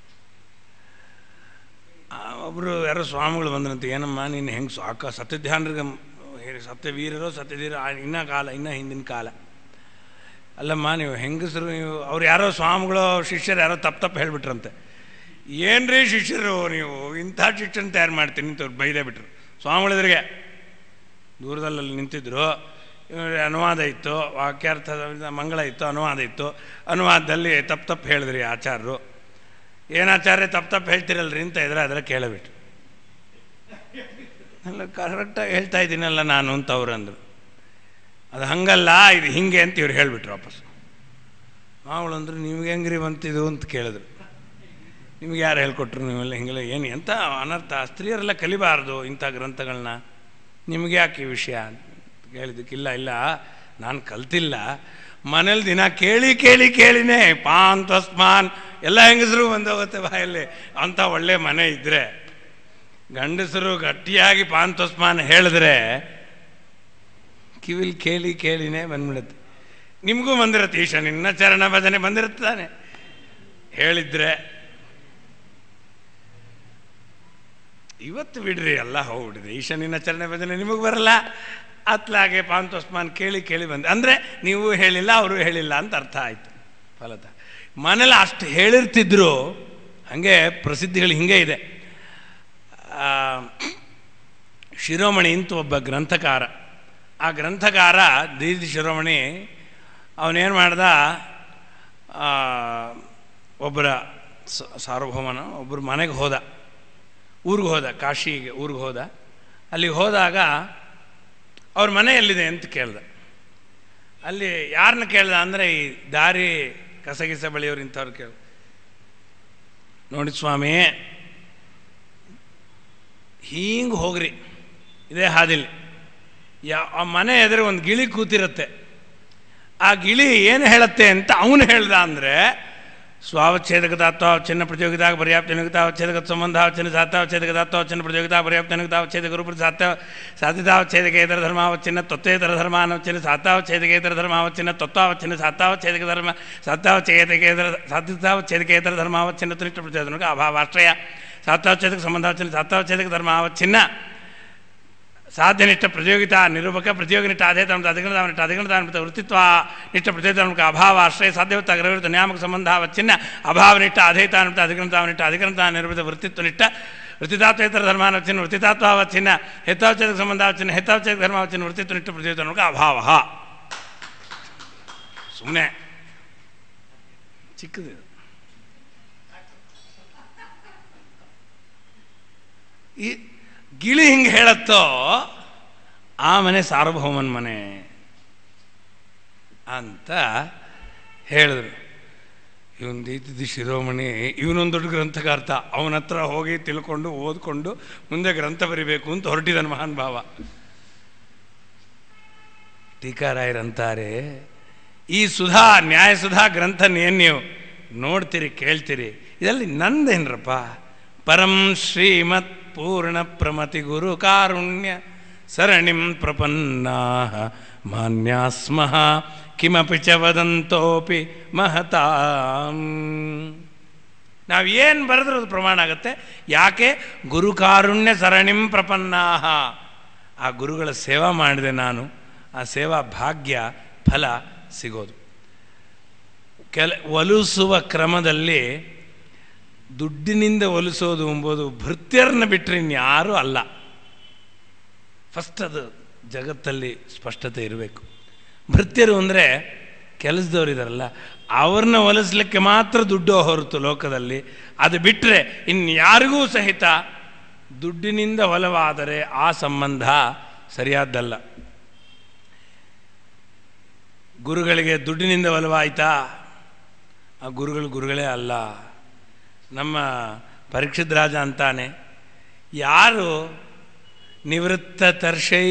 ಒಬ್ಬರು ಯಾರೋ ಸ್ವಾಮಿಗಳು ಬಂದ್ರಂತೆ ಏನಮ್ಮ ನೀನು ಹೆಂಗೆ ಸಾಕ ಸತ್ಯಧ್ಯಾನರಿಗೆ ಸತ್ಯವೀರರೋ ಸತ್ಯಧೀರ ಇನ್ನೂ ಕಾಲ ಇನ್ನೂ ಹಿಂದಿನ ಕಾಲ ಅಲ್ಲಮ್ಮ ನೀವು ಹೆಂಗಸರು ನೀವು ಅವ್ರು ಯಾರೋ ಸ್ವಾಮಿಗಳು ಶಿಷ್ಯರು ಯಾರೋ ತಪ್ಪು ತಪ್ಪು ಹೇಳಿಬಿಟ್ರಂತೆ ಏನ್ರಿ ಶಿಷ್ಯರು ನೀವು ಇಂಥ ಶಿಷ್ಯನ ತಯಾರು ಮಾಡ್ತೀನಿ ಅಂತ ಅವ್ರು ಬೈದೇ ಬಿಟ್ರು ಸ್ವಾಮಿಗಳಿದ್ರಿಗೆ ದೂರದಲ್ಲಿ ನಿಂತಿದ್ರು ಅನುವಾದ ಇತ್ತು ವಾಕ್ಯಾರ್ಥ ಮಂಗಳ ಇತ್ತು ಅನುವಾದ ಇತ್ತು ಅನುವಾದದಲ್ಲಿ ತಪ್ಪು ತಪ್ಪು ಹೇಳಿದ್ರಿ ಆಚಾರ್ಯರು ಏನಾಚಾರ್ಯ ತಪ್ಪು ತಪ್ಪು ಹೇಳ್ತಿರಲ್ರಿ ಅಂತ ಇದ್ರೆ ಅದರ ಕೇಳಬಿಟ್ಟು ಅಲ್ಲ ಕರೆಕ್ಟಾಗಿ ಹೇಳ್ತಾ ಇದ್ದೀನಲ್ಲ ನಾನು ಅಂತ ಅವ್ರು ಅಂದರು ಅದು ಹಂಗಲ್ಲ ಇದು ಹಿಂಗೆ ಅಂತ ಇವ್ರು ಹೇಳಿಬಿಟ್ರು ವಾಪಸ್ ಮಾವಳು ಅಂದರು ನಿಮ್ಗೆ ಹೆಂಗ್ರಿ ಬಂತಿದು ಅಂತ ಕೇಳಿದ್ರು ನಿಮ್ಗೆ ಯಾರು ಹೇಳ್ಕೊಟ್ರು ನೀವೆಲ್ಲ ಹಿಂಗೆಲ್ಲ ಏನು ಎಂಥ ಅನರ್ಥ ಸ್ತ್ರೀಯರೆಲ್ಲ ಕಲಿಬಾರ್ದು ಇಂಥ ಗ್ರಂಥಗಳನ್ನ ನಿಮಗೆ ಯಾಕೆ ಈ ವಿಷಯ ಅಂತ ಕೇಳಿದ್ದಕ್ಕಿಲ್ಲ ಇಲ್ಲ ನಾನು ಕಲ್ತಿಲ್ಲ ಮನೇಲಿ ದಿನ ಕೇಳಿ ಕೇಳಿ ಕೇಳಿನೇ ಪಾನ್ ತಸ್ಮಾನ್ ಎಲ್ಲ ಹೆಂಗಸರು ಬಂದೋಗುತ್ತೆ ಬಾಯಲ್ಲಿ ಅಂಥ ಒಳ್ಳೆ ಮನೆ ಇದ್ದರೆ ಗಂಡಸರು ಗಟ್ಟಿಯಾಗಿ ಪಾನ್ ತಸ್ಮಾನ್ ಹೇಳಿದ್ರೆ ಕಿವಿಲ್ ಕೇಳಿ ಕೇಳಿನೇ ಬಂದ್ಬಿಡುತ್ತೆ ನಿಮಗೂ ಬಂದಿರುತ್ತೆ ಈಶ ನಿನ್ನ ಚರಣ ಭಜನೆ ಬಂದಿರುತ್ತೆ ತಾನೆ ಹೇಳಿದ್ರೆ ಇವತ್ತು ಬಿಡ್ರಿ ಎಲ್ಲ ಹೋಗ್ಬಿಡಿದೆ ಈಶನಿನ ಚರಣೆ ಭಜನೆ ನಿಮಗೆ ಬರಲ್ಲ ಅತ್ಲಾಗೆ ಪಾಂತೋಸ್ಮಾನ್ ಕೇಳಿ ಕೇಳಿ ಬಂದೆ ಅಂದರೆ ನೀವು ಹೇಳಿಲ್ಲ ಅವರು ಹೇಳಿಲ್ಲ ಅಂತ ಅರ್ಥ ಆಯಿತು ಫಲತ ಮನೇಲಿ ಅಷ್ಟು ಹೇಳಿರ್ತಿದ್ರು ಹಾಗೆ ಪ್ರಸಿದ್ಧಿಗಳು ಹಿಂಗೆ ಇದೆ ಆ, ಶಿರೋಮಣಿ ಅಂತ ಒಬ್ಬ ಗ್ರಂಥಕಾರ ಆ ಗ್ರಂಥಕಾರ ದೀದಿ ಶಿರೋಮಣಿ ಅವನೇನು ಮಾಡ್ದ ಆ, ಒಬ್ಬರ ಸ- ಸಾರ್ವಭೌಮನ ಒಬ್ಬರ ಮನೆಗೆ ಹೋದ ಊರಿಗೆ ಹೋದ ಕಾಶಿಗೆ ಊರಿಗೆ ಹೋದ ಅಲ್ಲಿಗೆ ಹೋದಾಗ ಅವ್ರ ಮನೆ ಎಲ್ಲಿದೆ ಅಂತ ಕೇಳ್ದ ಅಲ್ಲಿ ಯಾರನ್ನ ಕೇಳ್ದ ಅಂದರೆ ಈ ದಾರಿ ಕಸಗಿಸ ಬಳಿಯವ್ರು ಇಂಥವ್ರು ಕೇಳ ನೋಡಿ ಸ್ವಾಮಿ ಹಿಂಗೆ ಹೋಗ್ರಿ ಇದೇ ಹಾದಿಲಿ ಯಾ ಆ ಮನೆ ಎದುರು ಒಂದು ಗಿಳಿ ಕೂತಿರುತ್ತೆ ಆ ಗಿಳಿ ಏನು ಹೇಳುತ್ತೆ ಅಂತ ಅವನು ಹೇಳ್ದ ಅಂದರೆ ಸ್ವಾವಚ್ಛೇದಕ ತಾತ್ವಾವಚ್ಛಿನ್ನ ಪ್ರತಿಯೋಗಿತಾ ಪರ್ಯಾಪ್ತನಿಗತಾವಚ್ಛೇದಕ ಸಂಬಂಧಾವಚ್ಛಿನ್ನ ಸಾತ್ವಾವಚ್ಛೇದಕ ಪ್ರತಿಯೋಗಿತಾ ಪರ್ಯಾಪ್ತನಿಗತಾವಚ್ಛೇದಕ ರೂಪ ಸಾತ್ವ ಸಾಧಿತಾವಚ್ಛೇದಕೇತರ ಧರ್ಮಾವಚ್ಛಿನ್ನ ತತ್ವೇತರ ಧರ್ಮಾನವಚ್ಛಿನ್ನ ಸಾತಾವಚ್ಛೇದಕೇತರ ಧರ್ಮಾವಚ್ಛಿನ್ನ ತತ್ವಾವಚ್ಛಿನ್ನ ಸಾತಾವಚ್ಛೇದಕ ಧರ್ಮ ಸಾತಾವಚ್ಛೇದಕೇತರ ಸಾಧಿತಾವಚ್ಛೇದಕೇತರ ಧರ್ಮಾವಚ್ಛಿನ್ನ ತುನಿಷ್ಠ ಪ್ರತಿಯೋದನಕ ಅಭಾವಾಶ್ರಯ ಸಾತಾವಚ್ಛೇದಕ ಸಂಬಂಧಾವಚ್ಛಿನ್ನ ಸಾತಾವಚ್ಛೇದಕ ಧರ್ಮಾವಚ್ಛಿನ್ನ ಸಾಧ್ಯನಿಷ್ಠ ಪ್ರತಿಯೋಗಿತಾ ನಿರೂಪಕ ಪ್ರತಿಯೋಗಿನಿಷ್ಠ ಅಧೇತನ ಅಧಿಕೃತ ಅಧಿಕೃತ ವೃತ್ತಿತ್ವ ನಿಷ್ಠ ಪ್ರತಿಯೋಗಿತ ಅಭಾವ ಆಶ್ರಯ ಸಾಧ್ಯವತ್ತ ಅಗ್ರವಿರುತ್ತ ನ್ಯಾಮಕ ಸಂಬಂಧ ಅವಚ್ಚಿನ್ನ ಅಭಾವನಿಷ್ಠ ಅಧೇತಾನಿಷ್ಠ ಅಧಿಕೃತಾವನಿಷ್ಠ ಅಧಿಕೃತ ನಿರೂಪಿತ ವೃತ್ತಿತ್ವನಿಷ್ಠ ವೃತ್ತಿತಾತ್ವೇತರ ಧರ್ಮಾನವಚ್ಚಿನ್ನ ವೃತ್ತಿತಾತ್ವಾವಚ್ಚಿನ್ನ ಹೇತಾವಚ್ಛೇದಕ ಸಂಬಂಧಾವಚ್ಚಿನ್ನ ಹೇತಾವಚ್ಛೇದಕ ಧರ್ಮಾವಚ್ಚಿನ್ನ ವೃತ್ತಿತ್ವನಿಷ್ಠ ಪ್ರತಿಯೋಗಿತ ಅಭಾವ ಸುಮ್ಮನೆ ಚಿಕ್ಕದು ಈ ಗಿಳಿ ಹಿಂಗೆ ಹೇಳತ್ತೋ ಆ ಮನೆ ಸಾರ್ವಭೌಮನ ಮನೆ ಅಂತ ಹೇಳಿದ್ರು ಇವನ್ ದೀತಿದ್ದು ಶಿರೋಮಣಿ ಇವನೊಂದು ದೊಡ್ಡ ಗ್ರಂಥಕಾರ್ಥ ಅವನ ಹತ್ರ ಹೋಗಿ ತಿಳ್ಕೊಂಡು ಓದ್ಕೊಂಡು ಮುಂದೆ ಗ್ರಂಥ ಬರಿಬೇಕು ಅಂತ ಹೊರಟಿದನು ಮಹಾನ್ ಭಾವ ಟೀಕಾರಾಯರಂತಾರೆ ಈ ಸುಧಾ ನ್ಯಾಯ ಸುಧಾ ಗ್ರಂಥ ಏನ್ ನೀವು ನೋಡ್ತೀರಿ ಕೇಳ್ತೀರಿ ಇದರಲ್ಲಿ ನಂದೇನ್ರಪ್ಪ ಪರಂ ಶ್ರೀಮತ್ ಪೂರ್ಣ ಪ್ರಮತಿ ಗುರು ಕಾರುಣ್ಯ ಸರಣಿಂ ಪ್ರಪನ್ನಾ ಮಾನ್ಯಾ ಸ್ಮಃ ಕಿಮಪಿ ಚ ವದಂತೋಪಿ ಮಹತಾಂ ನಾವು ಏನು ಬರೆದ್ರೂ ಅದು ಪ್ರಮಾಣ ಆಗುತ್ತೆ ಯಾಕೆ ಗುರುಕಾರುಣ್ಯ ಸರಣಿಂ ಪ್ರಪನ್ನಾಹ ಆ ಗುರುಗಳ ಸೇವಾ ಮಾಡಿದೆ ನಾನು ಆ ಸೇವಾ ಭಾಗ್ಯ ಫಲ ಸಿಗೋದು ಕೆಲ ಒಲಿಸುವ ಕ್ರಮದಲ್ಲಿ ದುಡ್ಡಿನಿಂದ ಒಲಿಸೋದು ಎಂಬುದು ಭೃತ್ಯರನ್ನ ಬಿಟ್ಟರೆ ಇನ್ಯಾರೂ ಅಲ್ಲ ಫಸ್ಟ್ ಅದು ಜಗತ್ತಲ್ಲಿ ಸ್ಪಷ್ಟತೆ ಇರಬೇಕು ಭೃತ್ಯರು ಅಂದರೆ ಕೆಲಸದವ್ರು ಇದಾರಲ್ಲ ಅವ್ರನ್ನ ಒಲಿಸ್ಲಿಕ್ಕೆ ಮಾತ್ರ ದುಡ್ಡು ಹೊರತು ಲೋಕದಲ್ಲಿ ಅದು ಬಿಟ್ಟರೆ ಇನ್ಯಾರಿಗೂ ಸಹಿತ ದುಡ್ಡಿನಿಂದ ಒಲವಾದರೆ ಆ ಸಂಬಂಧ ಸರಿಯಾದ್ದಲ್ಲ ಗುರುಗಳಿಗೆ ದುಡ್ಡಿನಿಂದ ಒಲವಾಯ್ತಾ ಆ ಗುರುಗಳು ಗುರುಗಳೇ ಅಲ್ಲ ನಮ್ಮ ಪರೀಕ್ಷಿತ್ ರಾಜ ಅಂತಾನೆ ಯಾರು ನಿವೃತ್ತ ತರ್ಷೈ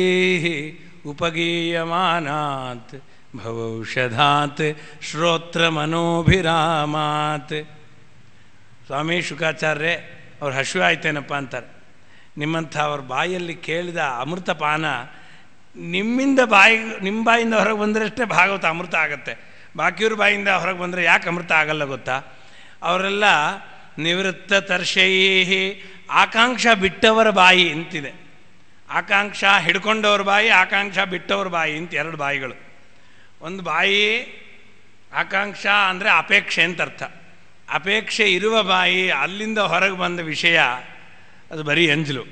ಉಪಗೀಯಮಾನಾತ್ ಭವೌಷಧಾತ್ ಶ್ರೋತ್ರ ಮನೋಭಿರಾಮಾತ್ ಸ್ವಾಮಿ ಶುಕಾಚಾರ್ಯರೇ ಅವ್ರು ಹಸಿವೆ ಆಯ್ತೇನಪ್ಪ ಅಂತಾರೆ ನಿಮ್ಮಂಥ ಅವ್ರ ಬಾಯಲ್ಲಿ ಕೇಳಿದ ಅಮೃತ ಪಾನ ನಿಮ್ಮಿಂದ ಬಾಯಿ ನಿಮ್ಮ ಬಾಯಿಂದ ಹೊರಗೆ ಬಂದರಷ್ಟೇ ಭಾಗವತ ಅಮೃತ ಆಗತ್ತೆ ಬಾಕಿಯವ್ರ ಬಾಯಿಂದ ಹೊರಗೆ ಬಂದರೆ ಯಾಕೆ ಅಮೃತ ಆಗಲ್ಲ ಗೊತ್ತಾ ಅವರೆಲ್ಲ ನಿವೃತ್ತ ತರ್ಷೈಹಿ ಆಕಾಂಕ್ಷ ಬಿಟ್ಟವರ ಬಾಯಿ ಅಂತಿದೆ ಆಕಾಂಕ್ಷ ಹಿಡ್ಕೊಂಡವ್ರ ಬಾಯಿ ಆಕಾಂಕ್ಷ ಬಿಟ್ಟವ್ರ ಬಾಯಿ ಅಂತ ಎರಡು ಬಾಯಿಗಳು ಒಂದು ಬಾಯಿ ಆಕಾಂಕ್ಷ ಅಂದರೆ ಅಪೇಕ್ಷೆ ಅಂತ ಅರ್ಥ ಅಪೇಕ್ಷೆ ಇರುವ ಬಾಯಿ ಅಲ್ಲಿಂದ ಹೊರಗೆ ಬಂದ ವಿಷಯ ಅದು ಬರೀ ಎಂಜಲು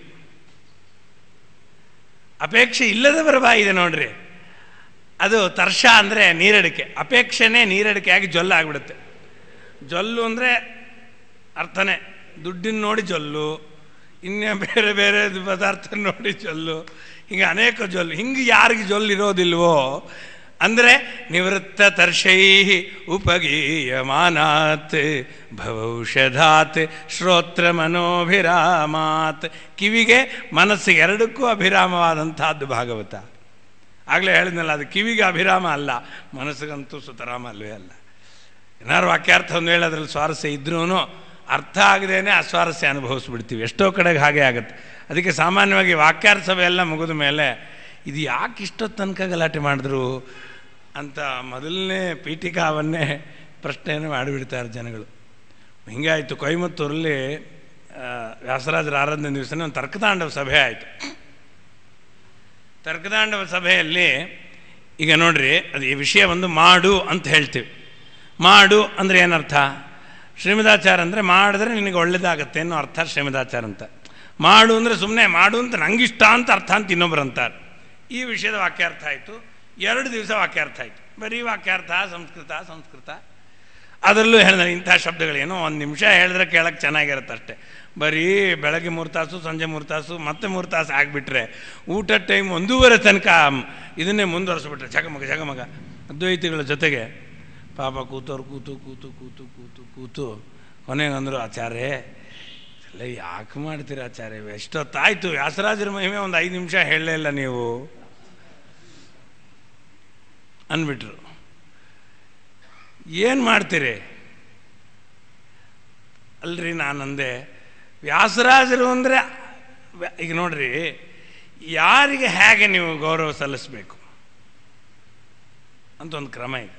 ಅಪೇಕ್ಷೆ ಇಲ್ಲದವರ ಬಾಯಿ ಇದೆ ನೋಡ್ರಿ ಅದು ತರ್ಷ ಅಂದರೆ ನೀರಡಿಕೆ ಅಪೇಕ್ಷೆನೇ ನೀರಡಿಕೆಯಾಗಿ ಜೊಲ್ಲು ಆಗಿಬಿಡುತ್ತೆ ಜೊಲ್ಲು ಅಂದರೆ ಅರ್ಥನೇ ದುಡ್ಡಿನ ನೋಡಿ ಜೊಲ್ಲು ಇನ್ನು ಬೇರೆ ಬೇರೆ ಪದಾರ್ಥ ನೋಡಿ ಜೊಲ್ಲು ಹಿಂಗೆ ಅನೇಕ ಜೊಲ್ಲು ಹಿಂಗೆ ಯಾರಿಗೆ ಜೊಲ್ಲು ಇರೋದಿಲ್ವೋ ಅಂದರೆ ನಿವೃತ್ತ ತರ್ಷೈ ಉಪಗೀಯಮಾನಾತ್ ಭವೌಷಧಾತ್ ಶ್ರೋತ್ರ ಮನೋಭಿರಾಮಾತ್ ಕಿವಿಗೆ ಮನಸ್ಸಿಗೆ ಎರಡಕ್ಕೂ ಅಭಿರಾಮವಾದಂತಹದ್ದು ಭಾಗವತ ಆಗಲೇ ಹೇಳಿದ್ನಲ್ಲ ಅದು ಕಿವಿಗೆ ಅಭಿರಾಮ ಅಲ್ಲ ಮನಸ್ಸಿಗಂತೂ ಸುತರಾಮ ಅಲ್ವೇ ಅಲ್ಲ ಏನಾದ್ರು ವಾಕ್ಯಾರ್ಥ ಒಂದು ಹೇಳಿ ಅದ್ರಲ್ಲಿ ಸ್ವಾರಸ್ಯ ಇದ್ರೂ ಅರ್ಥ ಆಗದೇನೆ ಅಸ್ವಾರಸ್ಯ ಅನುಭವಿಸ್ಬಿಡ್ತೀವಿ ಎಷ್ಟೋ ಕಡೆಗೆ ಹಾಗೆ ಆಗುತ್ತೆ ಅದಕ್ಕೆ ಸಾಮಾನ್ಯವಾಗಿ ವಾಕ್ಯಾರ್ಥ ಸಭೆ ಎಲ್ಲ ಮುಗಿದ ಮೇಲೆ ಇದು ಯಾಕೆ ಇಷ್ಟೊತ್ತು ತನಕ ಗಲಾಟೆ ಮಾಡಿದ್ರು ಅಂತ ಮೊದಲನೇ ಪೀಠಿಕಾವನ್ನೇ ಪ್ರಶ್ನೆಯನ್ನು ಮಾಡಿಬಿಡ್ತಾರೆ ಜನಗಳು ಹಿಂಗಾಯಿತು ಕೊಯಮತ್ತೂರಲ್ಲಿ ಆ, ವ್ಯಾಸರಾಜರ ಆರಾಧನೆ ದಿವಸನೇ ಒಂದು ತರ್ಕತಾಂಡವ ಸಭೆ ಆಯಿತು ತರ್ಕತಾಂಡವ ಸಭೆಯಲ್ಲಿ ಈಗ ನೋಡ್ರಿ ಅದು ಈ ವಿಷಯ ಒಂದು ಮಾಡು ಅಂತ ಹೇಳ್ತೀವಿ ಮಾಡು ಅಂದರೆ ಏನರ್ಥ ಶ್ರೀಮದಾಚಾರ ಅಂದರೆ ಮಾಡಿದ್ರೆ ನಿನಗೆ ಒಳ್ಳೇದಾಗತ್ತೆ ಅನ್ನೋ ಅರ್ಥ ಶ್ರೀಮದಾಚಾರ ಅಂತ ಮಾಡು ಅಂದರೆ ಸುಮ್ಮನೆ ಮಾಡು ಅಂತ ನಂಗಿಷ್ಟ ಅಂತ ಅರ್ಥ ಅಂತ ಇನ್ನೊಬ್ರು ಅಂತಾರೆ ಈ ವಿಷಯದ ವಾಕ್ಯಾರ್ಥ ಆಯಿತು ಎರಡು ದಿವಸ ವಾಕ್ಯಾರ್ಥ ಆಯಿತು ಬರೀ ವಾಕ್ಯಾರ್ಥ ಸಂಸ್ಕೃತ ಸಂಸ್ಕೃತ ಅದರಲ್ಲೂ ಹೇಳಿದ್ರೆ ಇಂಥ ಶಬ್ದಗಳೇನೋ ಒಂದು ನಿಮಿಷ ಹೇಳಿದ್ರೆ ಕೇಳಕ್ಕೆ ಚೆನ್ನಾಗಿರುತ್ತೆ ಅಷ್ಟೇ ಬರೀ ಬೆಳಗ್ಗೆ ಮೂರು ತಾಸು ಸಂಜೆ ಮೂರು ತಾಸು ಮತ್ತೆ ಮೂರು ತಾಸು ಆಗಿಬಿಟ್ರೆ ಊಟದ ಟೈಮ್ ಒಂದೂವರೆ ತನಕ ಇದನ್ನೇ ಮುಂದುವರಿಸ್ಬಿಟ್ರೆ ಜಗಮಗ ಜಗಮಗ ಅದ್ವೈತಿಗಳ ಜೊತೆಗೆ ಪಾಪ ಕೂತವ್ರು ಕೂತು ಕೂತು ಕೂತು ಕೂತು ಕೂತು ಕೊನೆಗೆ ಅಂದರು ಆಚಾರ್ಯ ಎಲ್ಲ ಯಾಕೆ ಮಾಡ್ತೀರಾ ಆಚಾರ್ಯ ಎಷ್ಟೊತ್ತಾಯ್ತು ವ್ಯಾಸರಾಜರ ಮಹಿಮೆ ಒಂದು ಐದು ನಿಮಿಷ ಹೇಳಲೇ ಇಲ್ಲ ನೀವು ಅಂದ್ಬಿಟ್ರು ಏನು ಮಾಡ್ತೀರಿ ಅಲ್ರಿ ನಾನಂದೆ ವ್ಯಾಸರಾಜರು ಅಂದರೆ ಈಗ ನೋಡ್ರಿ ಯಾರಿಗೆ ಹೇಗೆ ನೀವು ಗೌರವ ಸಲ್ಲಿಸಬೇಕು ಅಂತ ಒಂದು ಕ್ರಮ ಇದೆ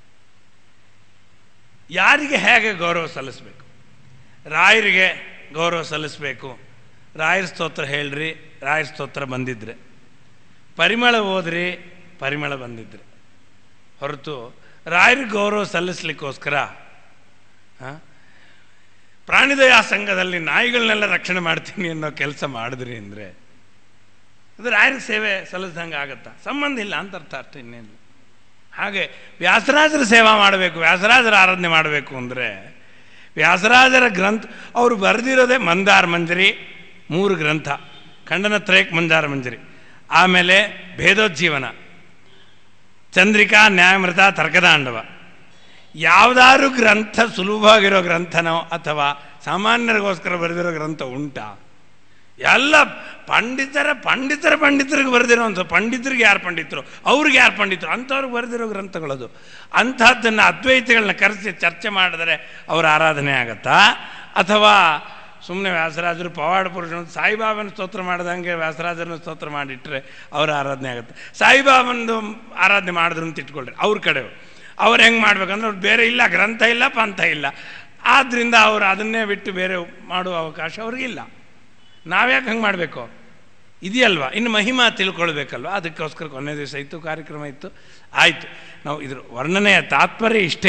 ಯಾರಿಗೆ ಹೇಗೆ ಗೌರವ ಸಲ್ಲಿಸಬೇಕು ರಾಯರಿಗೆ ಗೌರವ ಸಲ್ಲಿಸಬೇಕು ರಾಯರ ಸ್ತೋತ್ರ ಹೇಳ್ರಿ ರಾಯರ ಸ್ತೋತ್ರ ಬಂದಿದ್ರೆ ಪರಿಮಳ ಓದ್ರಿ ಪರಿಮಳ ಬಂದಿದ್ರೆ ಹೊರತು ರಾಯರಿಗೆ ಗೌರವ ಸಲ್ಲಿಸ್ಲಿಕ್ಕೋಸ್ಕರ ಆ, ಪ್ರಾಣಿದಯಾ ಸಂಘದಲ್ಲಿ ನಾಯಿಗಳನ್ನೆಲ್ಲ ರಕ್ಷಣೆ ಮಾಡ್ತೀನಿ ಅನ್ನೋ ಕೆಲಸ ಮಾಡಿದ್ರಿ ಅಂದರೆ ಅದು ರಾಯರಿಗೆ ಸೇವೆ ಸಲ್ಲಿಸ್ದಂಗೆ ಆಗತ್ತಾ ಸಂಬಂಧ ಇಲ್ಲ ಅಂತ ಅರ್ಥ ಅಷ್ಟೇ ಇನ್ನೇನು ಹಾಗೆ ವ್ಯಾಸರಾಜರ ಸೇವಾ ಮಾಡಬೇಕು ವ್ಯಾಸರಾಜರ ಆರಾಧನೆ ಮಾಡಬೇಕು ಅಂದರೆ ವ್ಯಾಸರಾಜರ ಗ್ರಂಥ ಅವರು ಬರೆದಿರೋದೇ ಮಂದಾರ ಮಂಜರಿ ಮೂರು ಗ್ರಂಥ ಖಂಡನ ತ್ರಯಕ್ ಮಂದಾರ ಮಂಜರಿ ಆಮೇಲೆ ಭೇದೋಜ್ಜೀವನ ಚಂದ್ರಿಕಾ ನ್ಯಾಯಮೃತ ತರ್ಕದಾಂಡವ ಯಾವುದಾದ್ರು ಗ್ರಂಥ ಸುಲಭವಾಗಿರೋ ಗ್ರಂಥನೋ ಅಥವಾ ಸಾಮಾನ್ಯರಿಗೋಸ್ಕರ ಬರೆದಿರೋ ಗ್ರಂಥ ಉಂಟಾ ಎಲ್ಲ ಪಂಡಿತರ ಪಂಡಿತರ ಪಂಡಿತರಿಗೆ ಬರೆದಿರೋ ಅಂತ ಪಂಡಿತರಿಗೆ ಯಾರು ಪಂಡಿತರು ಅವ್ರಿಗೆ ಯಾರು ಪಂಡಿತರು ಅಂಥವ್ರಿಗೆ ಬರೆದಿರೋ ಗ್ರಂಥಗಳದು ಅಂಥದ್ದನ್ನು ಅದ್ವೈತಿಗಳನ್ನ ಕರೆಸಿ ಚರ್ಚೆ ಮಾಡಿದರೆ ಅವರ ಆರಾಧನೆ ಆಗತ್ತಾ ಅಥವಾ ಸುಮ್ಮನೆ ವ್ಯಾಸರಾಜರು ಪವಾಡ ಪುರುಷನ ಸಾಯಿಬಾಬನ ಸ್ತೋತ್ರ ಮಾಡ್ದಂಗೆ ವ್ಯಾಸರಾಜರನ್ನ ಸ್ತೋತ್ರ ಮಾಡಿಟ್ರೆ ಅವರ ಆರಾಧನೆ ಆಗುತ್ತೆ ಸಾಯಿಬಾಬಂದು ಆರಾಧನೆ ಮಾಡಿದ್ರು ಅಂತ ಇಟ್ಕೊಳ್ರಿ ಅವ್ರ ಕಡೆಯವರು ಅವ್ರು ಹೆಂಗೆ ಮಾಡ್ಬೇಕಂದ್ರೆ ಅವ್ರು ಬೇರೆ ಇಲ್ಲ ಗ್ರಂಥ ಇಲ್ಲ ಪಂಥ ಇಲ್ಲ ಆದ್ದರಿಂದ ಅವರು ಅದನ್ನೇ ಬಿಟ್ಟು ಬೇರೆ ಮಾಡುವ ಅವಕಾಶ ಅವ್ರಿಗಿಲ್ಲ ನಾವ್ಯಾಕೆ ಹಂಗೆ ಮಾಡಬೇಕು ಇದೆಯಲ್ವಾ ಇನ್ನು ಮಹಿಮಾ ತಿಳ್ಕೊಳ್ಬೇಕಲ್ವ ಅದಕ್ಕೋಸ್ಕರ ಕೊನೆ ದಿವಸ ಇತ್ತು ಕಾರ್ಯಕ್ರಮ ಇತ್ತು ಆಯಿತು ನಾವು ಇದ್ರ ವರ್ಣನೆಯ ತಾತ್ಪರ್ಯ ಇಷ್ಟೇ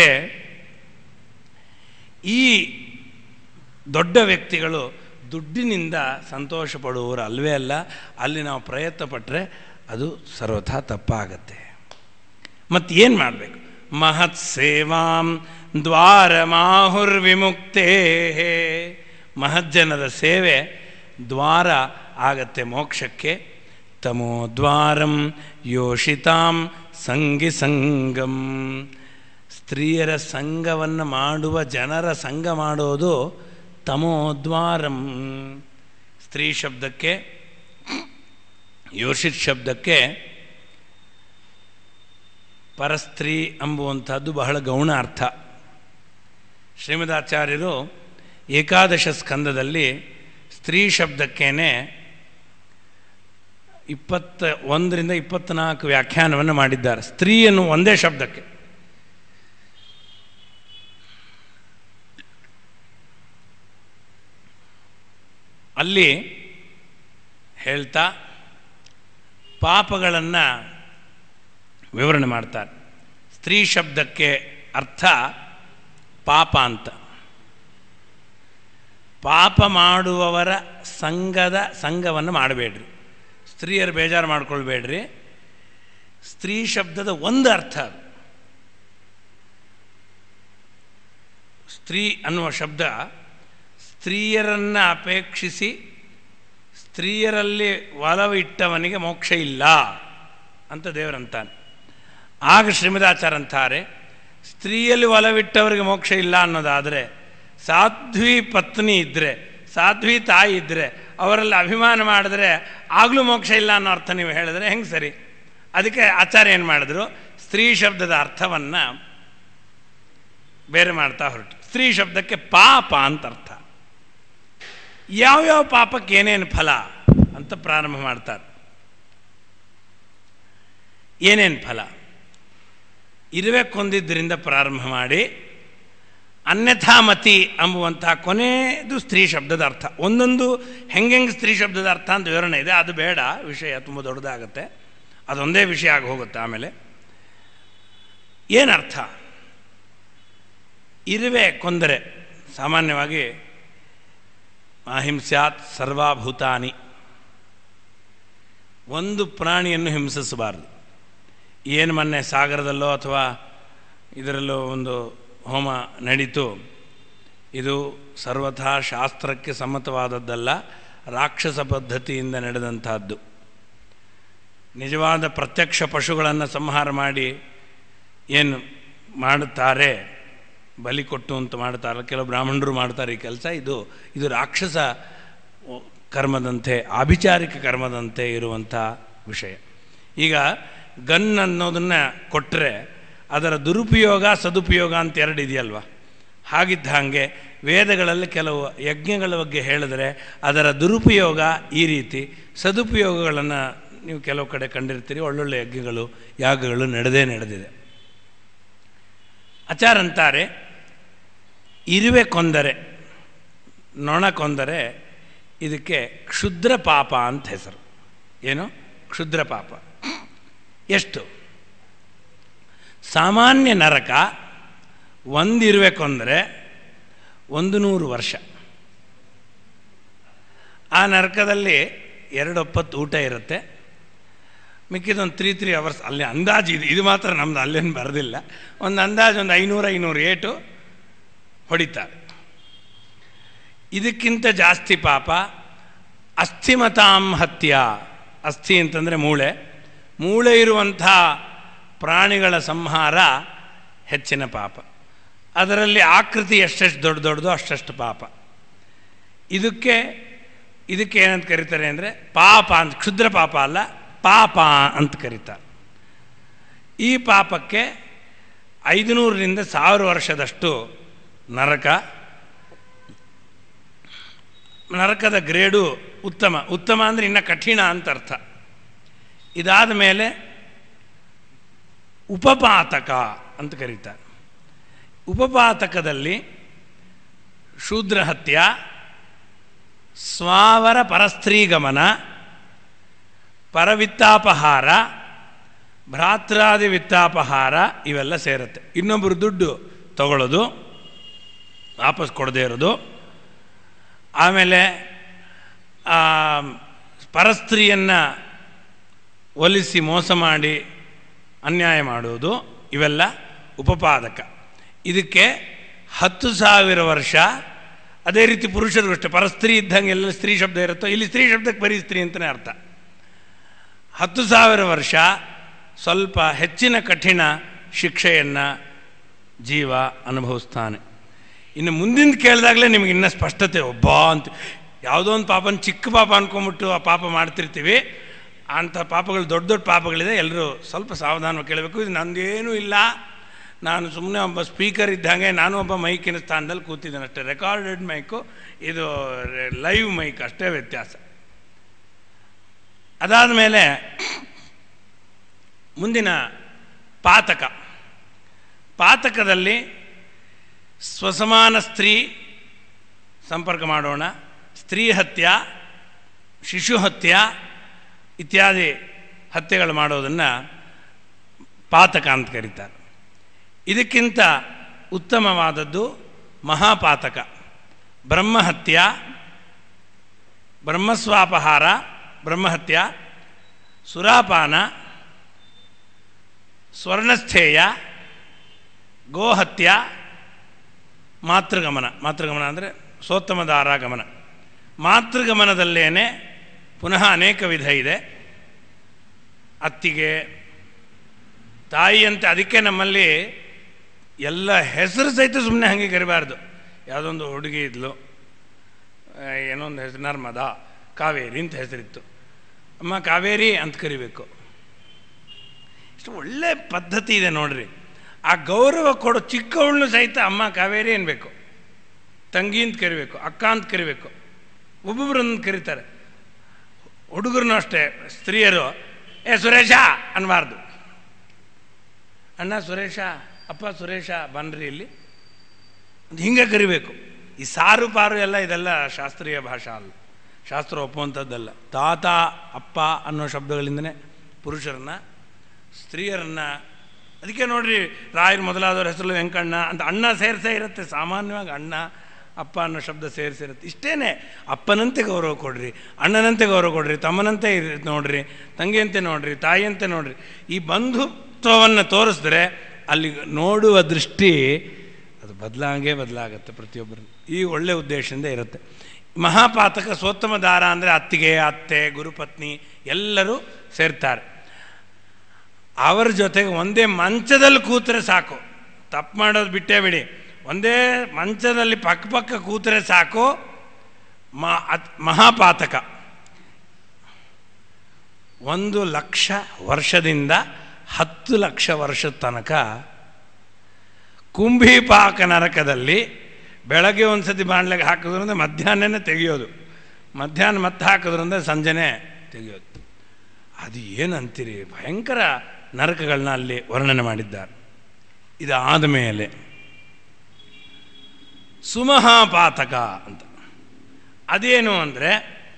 ಈ ದೊಡ್ಡ ವ್ಯಕ್ತಿಗಳು ದುಡ್ಡಿನಿಂದ ಸಂತೋಷ ಪಡುವವರು ಅಲ್ವೇ ಅಲ್ಲ ಅಲ್ಲಿ ನಾವು ಪ್ರಯತ್ನ ಪಟ್ಟರೆ ಅದು ಸರ್ವಥಾ ತಪ್ಪಾಗತ್ತೆ ಮತ್ತು ಏನು ಮಾಡಬೇಕು ಮಹತ್ ಸೇವಾಂ ದ್ವಾರ ಮಾಹುರ್ವಿಮುಕ್ತೇ ಮಹಜ್ಜನದ ಸೇವೆ ದ್ವಾರ ಆಗತ್ತೆ ಮೋಕ್ಷಕ್ಕೆ ತಮೋದ್ವಾರಂ ಯೋಷಿತಾಂ ಸಂಗಿ ಸಂಗಂ ಸ್ತ್ರೀಯರ ಸಂಘವನ್ನು ಮಾಡುವ ಜನರ ಸಂಘ ಮಾಡೋದು ತಮೋದ್ವಾರಂ ಸ್ತ್ರೀ ಶಬ್ದಕ್ಕೆ ಯೋಷಿತ್ ಶಬ್ದಕ್ಕೆ ಪರಸ್ತ್ರೀ ಎಂಬುವಂಥದ್ದು ಬಹಳ ಗೌಣ ಅರ್ಥ ಶ್ರೀಮದಾಚಾರ್ಯರು ಏಕಾದಶ ಸ್ಕಂದದಲ್ಲಿ ಸ್ತ್ರೀ ಶಬ್ದಕ್ಕೇನೆ ಇಪ್ಪತ್ತ ಒಂದರಿಂದ ಇಪ್ಪತ್ತ್ನಾಲ್ಕು ವ್ಯಾಖ್ಯಾನವನ್ನು ಮಾಡಿದ್ದಾರೆ ಸ್ತ್ರೀ ಎನ್ನುವ ಒಂದೇ ಶಬ್ದಕ್ಕೆ ಅಲ್ಲಿ ಹೇಳ್ತಾ ಪಾಪಗಳನ್ನು ವಿವರಣೆ ಮಾಡ್ತಾರೆ ಸ್ತ್ರೀ ಶಬ್ದಕ್ಕೆ ಅರ್ಥ ಪಾಪ ಅಂತ ಪಾಪ ಮಾಡುವವರ ಸಂಘದ ಸಂಘವನ್ನು ಮಾಡಬೇಡ್ರಿ ಸ್ತ್ರೀಯರು ಬೇಜಾರು ಮಾಡ್ಕೊಳ್ಬೇಡ್ರಿ ಸ್ತ್ರೀ ಶಬ್ದದ ಒಂದು ಅರ್ಥ ಅದು ಸ್ತ್ರೀ ಅನ್ನುವ ಶಬ್ದ ಸ್ತ್ರೀಯರನ್ನು ಅಪೇಕ್ಷಿಸಿ ಸ್ತ್ರೀಯರಲ್ಲಿ ಒಲವಿಟ್ಟವನಿಗೆ ಮೋಕ್ಷ ಇಲ್ಲ ಅಂತ ದೇವರಂತಾನೆ ಆಗ ಶ್ರೀಮದಾಚಾರ ಅಂತಾರೆ ಸ್ತ್ರೀಯಲ್ಲಿ ಒಲವಿಟ್ಟವರಿಗೆ ಮೋಕ್ಷ ಇಲ್ಲ ಅನ್ನೋದಾದರೆ ಸಾಧ್ವಿ ಪತ್ನಿ ಇದ್ದರೆ ಸಾಧ್ವಿ ತಾಯಿ ಇದ್ದರೆ ಅವರಲ್ಲಿ ಅಭಿಮಾನ ಮಾಡಿದ್ರೆ ಆಗಲೂ ಮೋಕ್ಷ ಇಲ್ಲ ಅನ್ನೋ ಅರ್ಥ ನೀವು ಹೇಳಿದ್ರೆ ಹೆಂಗೆ ಸರಿ ಅದಕ್ಕೆ ಆಚಾರ್ಯ ಏನು ಮಾಡಿದ್ರು ಸ್ತ್ರೀ ಶಬ್ದದ ಅರ್ಥವನ್ನು ಬೇರೆ ಮಾಡ್ತಾ ಹೊರಟು ಸ್ತ್ರೀ ಶಬ್ದಕ್ಕೆ ಪಾಪ ಅಂತ ಅರ್ಥ ಯಾವ್ಯಾವ ಪಾಪಕ್ಕೆ ಏನೇನು ಫಲ ಅಂತ ಪ್ರಾರಂಭ ಮಾಡ್ತಾರೆ ಏನೇನು ಫಲ ಇರುವೆ ಕೊಂದಿದ್ದರಿಂದ ಪ್ರಾರಂಭ ಮಾಡಿ ಅನ್ಯಥಾಮತಿ ಎಂಬುವಂತಹ ಕೊನೆಯದು ಸ್ತ್ರೀ ಶಬ್ದದ ಅರ್ಥ ಒಂದೊಂದು ಹೆಂಗೆಂಗೆ ಸ್ತ್ರೀ ಶಬ್ದದ ಅರ್ಥ ಅಂತ ವಿವರಣೆ ಇದೆ ಅದು ಬೇಡ ವಿಷಯ ತುಂಬ ದೊಡ್ಡದಾಗತ್ತೆ ಅದೊಂದೇ ವಿಷಯ ಆಗಿ ಹೋಗುತ್ತೆ ಆಮೇಲೆ ಏನರ್ಥ ಇರುವೆ ಕೊಂದರೆ ಸಾಮಾನ್ಯವಾಗಿ ಅಹಿಂಸ್ಯಾತ್ ಸರ್ವಾಭೂತಾನಿ ಒಂದು ಪ್ರಾಣಿಯನ್ನು ಹಿಂಸಿಸಬಾರದು ಏನು ಮೊನ್ನೆ ಸಾಗರದಲ್ಲೋ ಅಥವಾ ಇದರಲ್ಲೋ ಒಂದು ಹೋಮ ನಡೀತು ಇದು ಸರ್ವಥಾ ಶಾಸ್ತ್ರಕ್ಕೆ ಸಮ್ಮತವಾದದ್ದಲ್ಲ ರಾಕ್ಷಸ ಪದ್ಧತಿಯಿಂದ ನಡೆದಂತಹದ್ದು ನಿಜವಾದ ಪ್ರತ್ಯಕ್ಷ ಪಶುಗಳನ್ನು ಸಂಹಾರ ಮಾಡಿ ಏನು ಮಾಡುತ್ತಾರೆ ಬಲಿ ಕೊಟ್ಟು ಅಂತ ಮಾಡ್ತಾರೆ ಕೆಲವು ಬ್ರಾಹ್ಮಣರು ಮಾಡ್ತಾರೆ ಈ ಕೆಲಸ ಇದು ಇದು ರಾಕ್ಷಸ ಕರ್ಮದಂತೆ ಆಭಿಚಾರಿಕ ಕರ್ಮದಂತೆ ಇರುವಂಥ ವಿಷಯ ಈಗ ಗನ್ ಅನ್ನೋದನ್ನು ಕೊಟ್ಟರೆ ಅದರ ದುರುಪಯೋಗ ಸದುಪಯೋಗ ಅಂತ ಎರಡು ಇದೆಯಲ್ವ ಹಾಗಿದ್ದ ಹಾಗೆ ವೇದಗಳಲ್ಲಿ ಕೆಲವು ಯಜ್ಞಗಳ ಬಗ್ಗೆ ಹೇಳಿದರೆ ಅದರ ದುರುಪಯೋಗ ಈ ರೀತಿ ಸದುಪಯೋಗಗಳನ್ನು ನೀವು ಕೆಲವು ಕಡೆ ಕಂಡಿರ್ತೀರಿ ಒಳ್ಳೊಳ್ಳೆ ಯಜ್ಞಗಳು ಯಾಗಗಳು ನಡೆದೇ ನಡೆದಿದೆ ಆಚಾರಂತಾರೆ ಇರುವೆ ಕೊಂದರೆ ನೊಣ ಕೊಂದರೆ ಇದಕ್ಕೆ ಕ್ಷುದ್ರ ಪಾಪ ಅಂತ ಹೆಸರು ಏನು ಕ್ಷುದ್ರ ಪಾಪ ಎಷ್ಟು ಸಾಮಾನ್ಯ ನರಕ ಒಂದಿರುವೆ ಕೊಂದರೆ ಒಂದು ನೂರು ವರ್ಷ ಆ ನರಕದಲ್ಲಿ ಎರಡು ಒಪ್ಪತ್ತು ಊಟ ಇರುತ್ತೆ ಮಿಕ್ಕಿದೊಂದು ತ್ರೀ ತ್ರೀ ಅವರ್ಸ್ ಅಲ್ಲಿ ಅಂದಾಜು ಇದು ಇದು ಮಾತ್ರ ನಮ್ದು ಅಲ್ಲೇನು ಬರೆದಿಲ್ಲ ಒಂದು ಅಂದಾಜು ಒಂದು ಐನೂರು ಐನೂರು ಏಟು ಹೊಡಿತಾರೆ ಇದಕ್ಕಿಂತ ಜಾಸ್ತಿ ಪಾಪ ಅಸ್ಥಿಮತಾಂ ಹತ್ಯ ಅಸ್ಥಿ ಅಂತಂದರೆ ಮೂಳೆ ಮೂಳೆ ಇರುವಂಥ ಪ್ರಾಣಿಗಳ ಸಂಹಾರ ಹೆಚ್ಚಿನ ಪಾಪ ಅದರಲ್ಲಿ ಆಕೃತಿ ಎಷ್ಟೆಷ್ಟು ದೊಡ್ಡ ದೊಡ್ಡದು ಅಷ್ಟಷ್ಟು ಪಾಪ ಇದಕ್ಕೆ ಇದಕ್ಕೆ ಏನಂತ ಕರೀತಾರೆ ಅಂದರೆ ಪಾಪ ಅಂತ ಕ್ಷುದ್ರ ಪಾಪ ಅಲ್ಲ ಪಾಪ ಅಂತ ಕರೀತಾರೆ ಈ ಪಾಪಕ್ಕೆ ಐದುನೂರರಿಂದ ಸಾವಿರ ವರ್ಷದಷ್ಟು ನರಕ ನರಕದ ಗ್ರೇಡು ಉತ್ತಮ ಉತ್ತಮ ಅಂದರೆ ಇನ್ನು ಕಠಿಣ ಅಂತ ಅರ್ಥ ಇದಾದ ಮೇಲೆ ಉಪಪಾತಕ ಅಂತ ಕರೀತಾರೆ ಉಪಪಾತಕದಲ್ಲಿ ಶೂದ್ರ ಹತ್ಯ ಸ್ವಾವರ ಪರಸ್ತ್ರೀಗಮನ ಪರವಿತ್ತಾಪಹಾರ ಭ್ರಾತ್ರಾದಿ ವಿತ್ತಾಪಹಾರ ಇವೆಲ್ಲ ಸೇರುತ್ತೆ ಇನ್ನೊಬ್ಬರು ದುಡ್ಡು ತಗೊಳ್ಳೋದು ವಾಪಸ್ ಕೊಡದೇ ಇರೋದು ಆಮೇಲೆ ಪರಸ್ತ್ರೀಯನ್ನು ಒಲಿಸಿ ಮೋಸ ಮಾಡಿ ಅನ್ಯಾಯ ಮಾಡುವುದು ಇವೆಲ್ಲ ಉಪಪಾದಕ ಇದಕ್ಕೆ ಹತ್ತು ಸಾವಿರ ವರ್ಷ ಅದೇ ರೀತಿ ಪುರುಷರು ಅಷ್ಟೇ ಪರಸ್ತ್ರೀ ಇದ್ದಂಗೆ ಎಲ್ಲ ಸ್ತ್ರೀ ಶಬ್ದ ಇರುತ್ತೋ ಇಲ್ಲಿ ಸ್ತ್ರೀ ಶಬ್ದಕ್ಕೆ ಬರೀ ಸ್ತ್ರೀ ಅಂತಲೇ ಅರ್ಥ ಹತ್ತು ಸಾವಿರ ವರ್ಷ ಸ್ವಲ್ಪ ಹೆಚ್ಚಿನ ಕಠಿಣ ಶಿಕ್ಷೆಯನ್ನು ಜೀವ ಅನುಭವಿಸ್ತಾನೆ ಇನ್ನು ಮುಂದಿನ ಕೇಳಿದಾಗಲೇ ನಿಮಗೆ ಇನ್ನೂ ಸ್ಪಷ್ಟತೆ ಒಬ್ಬ ಅಂತ ಯಾವುದೋ ಒಂದು ಪಾಪನ ಚಿಕ್ಕ ಪಾಪ ಅನ್ಕೊಂಬಿಟ್ಟು ಆ ಪಾಪ ಮಾಡ್ತಿರ್ತೀವಿ ಅಂಥ ಪಾಪಗಳು ದೊಡ್ಡ ದೊಡ್ಡ ಪಾಪಗಳಿದೆ ಎಲ್ಲರೂ ಸ್ವಲ್ಪ ಸಾವಧಾನವಾಗಿ ಕೇಳಬೇಕು ಇದು ನಂದೇನೂ ಇಲ್ಲ ನಾನು ಸುಮ್ಮನೆ ಒಬ್ಬ ಸ್ಪೀಕರ್ ಇದ್ದಂಗೆ ನಾನು ಒಬ್ಬ ಮೈಕಿನ ಸ್ಥಾನದಲ್ಲಿ ಕೂತಿದ್ದೇನೆ ಅಷ್ಟೇ ರೆಕಾರ್ಡೆಡ್ ಮೈಕು ಇದು ಲೈವ್ ಮೈಕ್ ಅಷ್ಟೇ ವ್ಯತ್ಯಾಸ ಅದಾದ ಮೇಲೆ ಮುಂದಿನ ಪಾತಕ ಪಾತಕದಲ್ಲಿ ಸ್ವಸಮಾನ ಸ್ತ್ರೀ ಸಂಪರ್ಕ ಮಾಡೋಣ ಸ್ತ್ರೀ ಹತ್ಯ ಶಿಶು ಹತ್ಯ ಇತ್ಯಾದಿ ಹತ್ಯೆಗಳು ಮಾಡೋದನ್ನು ಪಾತಕ ಅಂತ ಕರೀತಾರೆ ಇದಕ್ಕಿಂತ ಉತ್ತಮವಾದದ್ದು ಮಹಾಪಾತಕ ಬ್ರಹ್ಮಹತ್ಯ ಬ್ರಹ್ಮಸ್ವಾಪಹಾರ ಬ್ರಹ್ಮಹತ್ಯ ಸುರಾಪಾನ ಸ್ವರ್ಣಸ್ಥೇಯ ಗೋಹತ್ಯ ಮಾತೃಗಮನ ಮಾತೃಗಮನ ಅಂದರೆ ಸೋತ್ತಮದಾರ ಗಮನ ಮಾತೃಗಮನದಲ್ಲೇನೆ ಪುನಃ ಅನೇಕ ವಿಧ ಇದೆ ಅತ್ತಿಗೆ ತಾಯಿಯಂತೆ ಅದಕ್ಕೆ ನಮ್ಮಲ್ಲಿ ಎಲ್ಲ ಹೆಸರು ಸಹಿತ ಸುಮ್ಮನೆ ಹಾಗೆ ಕರಿಬಾರ್ದು ಯಾವುದೊಂದು ಹುಡುಗಿ ಇದ್ಲು ಏನೋ ಒಂದು ಹೆಸರು ನರ್ಮದಾ ಕಾವೇರಿ ಅಂತ ಹೆಸರಿತ್ತು ಅಮ್ಮ ಕಾವೇರಿ ಅಂತ ಕರಿಬೇಕು ಇಷ್ಟು ಒಳ್ಳೆ ಪದ್ಧತಿ ಇದೆ ನೋಡ್ರಿ ಆ ಗೌರವ ಕೊಡೋ ಚಿಕ್ಕವಳನ್ನು ಸಹಿತ ಅಮ್ಮ ಕಾವೇರಿ ಅನ್ಬೇಕು ತಂಗಿ ಅಂತ ಕರಿಬೇಕು ಅಕ್ಕ ಅಂತ ಕರಿಬೇಕು ಒಬ್ಬೊಬ್ಬರನ್ನು ಕರೀತಾರೆ ಹುಡುಗರನ್ನು ಅಷ್ಟೇ ಸ್ತ್ರೀಯರು ಏ ಸುರೇಶ ಅನ್ಬಾರ್ದು ಅಣ್ಣ ಸುರೇಶ ಅಪ್ಪ ಸುರೇಶ ಬನ್ರಿ ಇಲ್ಲಿ ಅದು ಹಿಂಗೆ ಕರಿಬೇಕು ಈ ಸಾರು ಪಾರು ಎಲ್ಲ ಇದೆಲ್ಲ ಶಾಸ್ತ್ರೀಯ ಭಾಷಾ ಅಲ್ಲ ಶಾಸ್ತ್ರ ಒಪ್ಪುವಂಥದ್ದಲ್ಲ ತಾತ ಅಪ್ಪ ಅನ್ನೋ ಶಬ್ದಗಳಿಂದನೇ ಪುರುಷರನ್ನ ಸ್ತ್ರೀಯರನ್ನ ಅದಕ್ಕೆ ನೋಡ್ರಿ ರಾಯರ್ ಮೊದಲಾದವ್ರ ಹೆಸರು ವೆಂಕಣ್ಣ ಅಂತ ಅಣ್ಣ ಸೇರಿಸೇ ಇರುತ್ತೆ ಸಾಮಾನ್ಯವಾಗಿ ಅಣ್ಣ ಅಪ್ಪ ಅನ್ನೋ ಶಬ್ದ ಸೇರಿಸಿರುತ್ತೆ ಇಷ್ಟೇನೆ ಅಪ್ಪನಂತೆ ಗೌರವ ಕೊಡ್ರಿ ಅಣ್ಣನಂತೆ ಗೌರವ ಕೊಡ್ರಿ ತಮ್ಮನಂತೆ ಇರ್ ನೋಡ್ರಿ ತಂಗಿಯಂತೆ ನೋಡ್ರಿ ತಾಯಿಯಂತೆ ನೋಡ್ರಿ ಈ ಬಂಧುತ್ವವನ್ನು ತೋರಿಸಿದ್ರೆ ಅಲ್ಲಿ ನೋಡುವ ದೃಷ್ಟಿ ಅದು ಬದಲಾಗೇ ಬದಲಾಗತ್ತೆ ಪ್ರತಿಯೊಬ್ಬರು ಈ ಒಳ್ಳೆ ಉದ್ದೇಶದಿಂದ ಇರುತ್ತೆ ಮಹಾಪಾತಕ ಸ್ವೋತ್ತಮ ದಾರ ಅಂದರೆ ಅತ್ತಿಗೆ ಅತ್ತೆ ಗುರುಪತ್ನಿ ಎಲ್ಲರೂ ಸೇರ್ತಾರೆ ಅವರ ಜೊತೆಗೆ ಒಂದೇ ಮಂಚದಲ್ಲಿ ಕೂತ್ರೆ ಸಾಕು ತಪ್ಪು ಮಾಡೋದು ಬಿಟ್ಟೇ ಬಿಡಿ ಒಂದೇ ಮಂಚದಲ್ಲಿ ಪಕ್ಕ ಪಕ್ಕ ಕೂತ್ರೆ ಸಾಕು ಮ ಅತ್ ಮಹಾಪಾತಕ ಒಂದು ಲಕ್ಷ ವರ್ಷದಿಂದ ಹತ್ತು ಲಕ್ಷ ವರ್ಷದ ತನಕ ಕುಂಭಿಪಾಕ ನರಕದಲ್ಲಿ ಬೆಳಗ್ಗೆ ಒಂದು ಸತಿ ಬಾಣ್ಲೆಗೆ ಹಾಕಿದ್ರಿಂದ ಮಧ್ಯಾಹ್ನನೇ ತೆಗೆಯೋದು ಮಧ್ಯಾಹ್ನ ಮತ್ತೆ ಹಾಕಿದ್ರಿಂದ ಸಂಜೆನೇ ತೆಗೆಯೋದು ಅದು ಏನಂತೀರಿ ಭಯಂಕರ ನರಕಗಳನ್ನ ಅಲ್ಲಿ ವರ್ಣನೆ ಮಾಡಿದ್ದಾರೆ ಇದಾದ ಮೇಲೆ ಸುಮಹಾಪಾತಕ ಅಂತ ಅದೇನು ಅಂದರೆ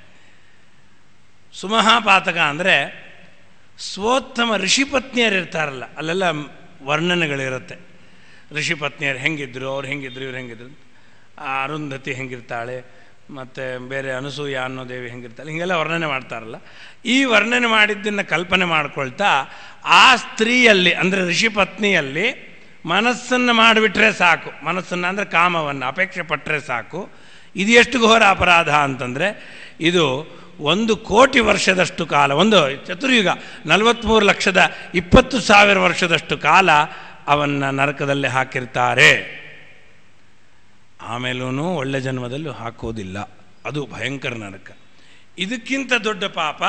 ಸುಮಹಾಪಾತಕ ಅಂದರೆ ಸ್ವೋತ್ತಮ ಋಷಿಪತ್ನಿಯರು ಇರ್ತಾರಲ್ಲ ಅಲ್ಲೆಲ್ಲ ವರ್ಣನೆಗಳಿರುತ್ತೆ ಋಷಿಪತ್ನಿಯರು ಹೆಂಗಿದ್ರು ಅವ್ರು ಹೆಂಗಿದ್ರು ಇವ್ರು ಹೆಂಗಿದ್ರು ಆ ಅರುಂಧತಿ ಹೆಂಗಿರ್ತಾಳೆ ಮತ್ತು ಬೇರೆ ಅನಸೂಯ ಅನ್ನೋ ದೇವಿ ಹೆಂಗಿರ್ತಾಳೆ ಹೀಗೆಲ್ಲ ವರ್ಣನೆ ಮಾಡ್ತಾರಲ್ಲ ಈ ವರ್ಣನೆ ಮಾಡಿದ್ದನ್ನು ಕಲ್ಪನೆ ಮಾಡ್ಕೊಳ್ತಾ ಆ ಸ್ತ್ರೀಯಲ್ಲಿ ಅಂದರೆ ಋಷಿಪತ್ನಿಯಲ್ಲಿ ಮನಸ್ಸನ್ನು ಮಾಡಿಬಿಟ್ರೆ ಸಾಕು ಮನಸ್ಸನ್ನು ಅಂದರೆ ಕಾಮವನ್ನು ಅಪೇಕ್ಷೆ ಪಟ್ಟರೆ ಸಾಕು ಇದು ಎಷ್ಟು ಘೋರ ಅಪರಾಧ ಅಂತಂದರೆ ಇದು ಒಂದು ಕೋಟಿ ವರ್ಷದಷ್ಟು ಕಾಲ ಒಂದು ಚತುರ್ಯುಗ ನಲವತ್ತ್ಮೂರು ಲಕ್ಷದ ಇಪ್ಪತ್ತು ಸಾವಿರ ವರ್ಷದಷ್ಟು ಕಾಲ ಅವನ್ನು ನರಕದಲ್ಲಿ ಹಾಕಿರ್ತಾರೆ ಆಮೇಲೂ ಒಳ್ಳೆ ಜನ್ಮದಲ್ಲೂ ಹಾಕೋದಿಲ್ಲ ಅದು ಭಯಂಕರ ನರಕ ಇದಕ್ಕಿಂತ ದೊಡ್ಡ ಪಾಪ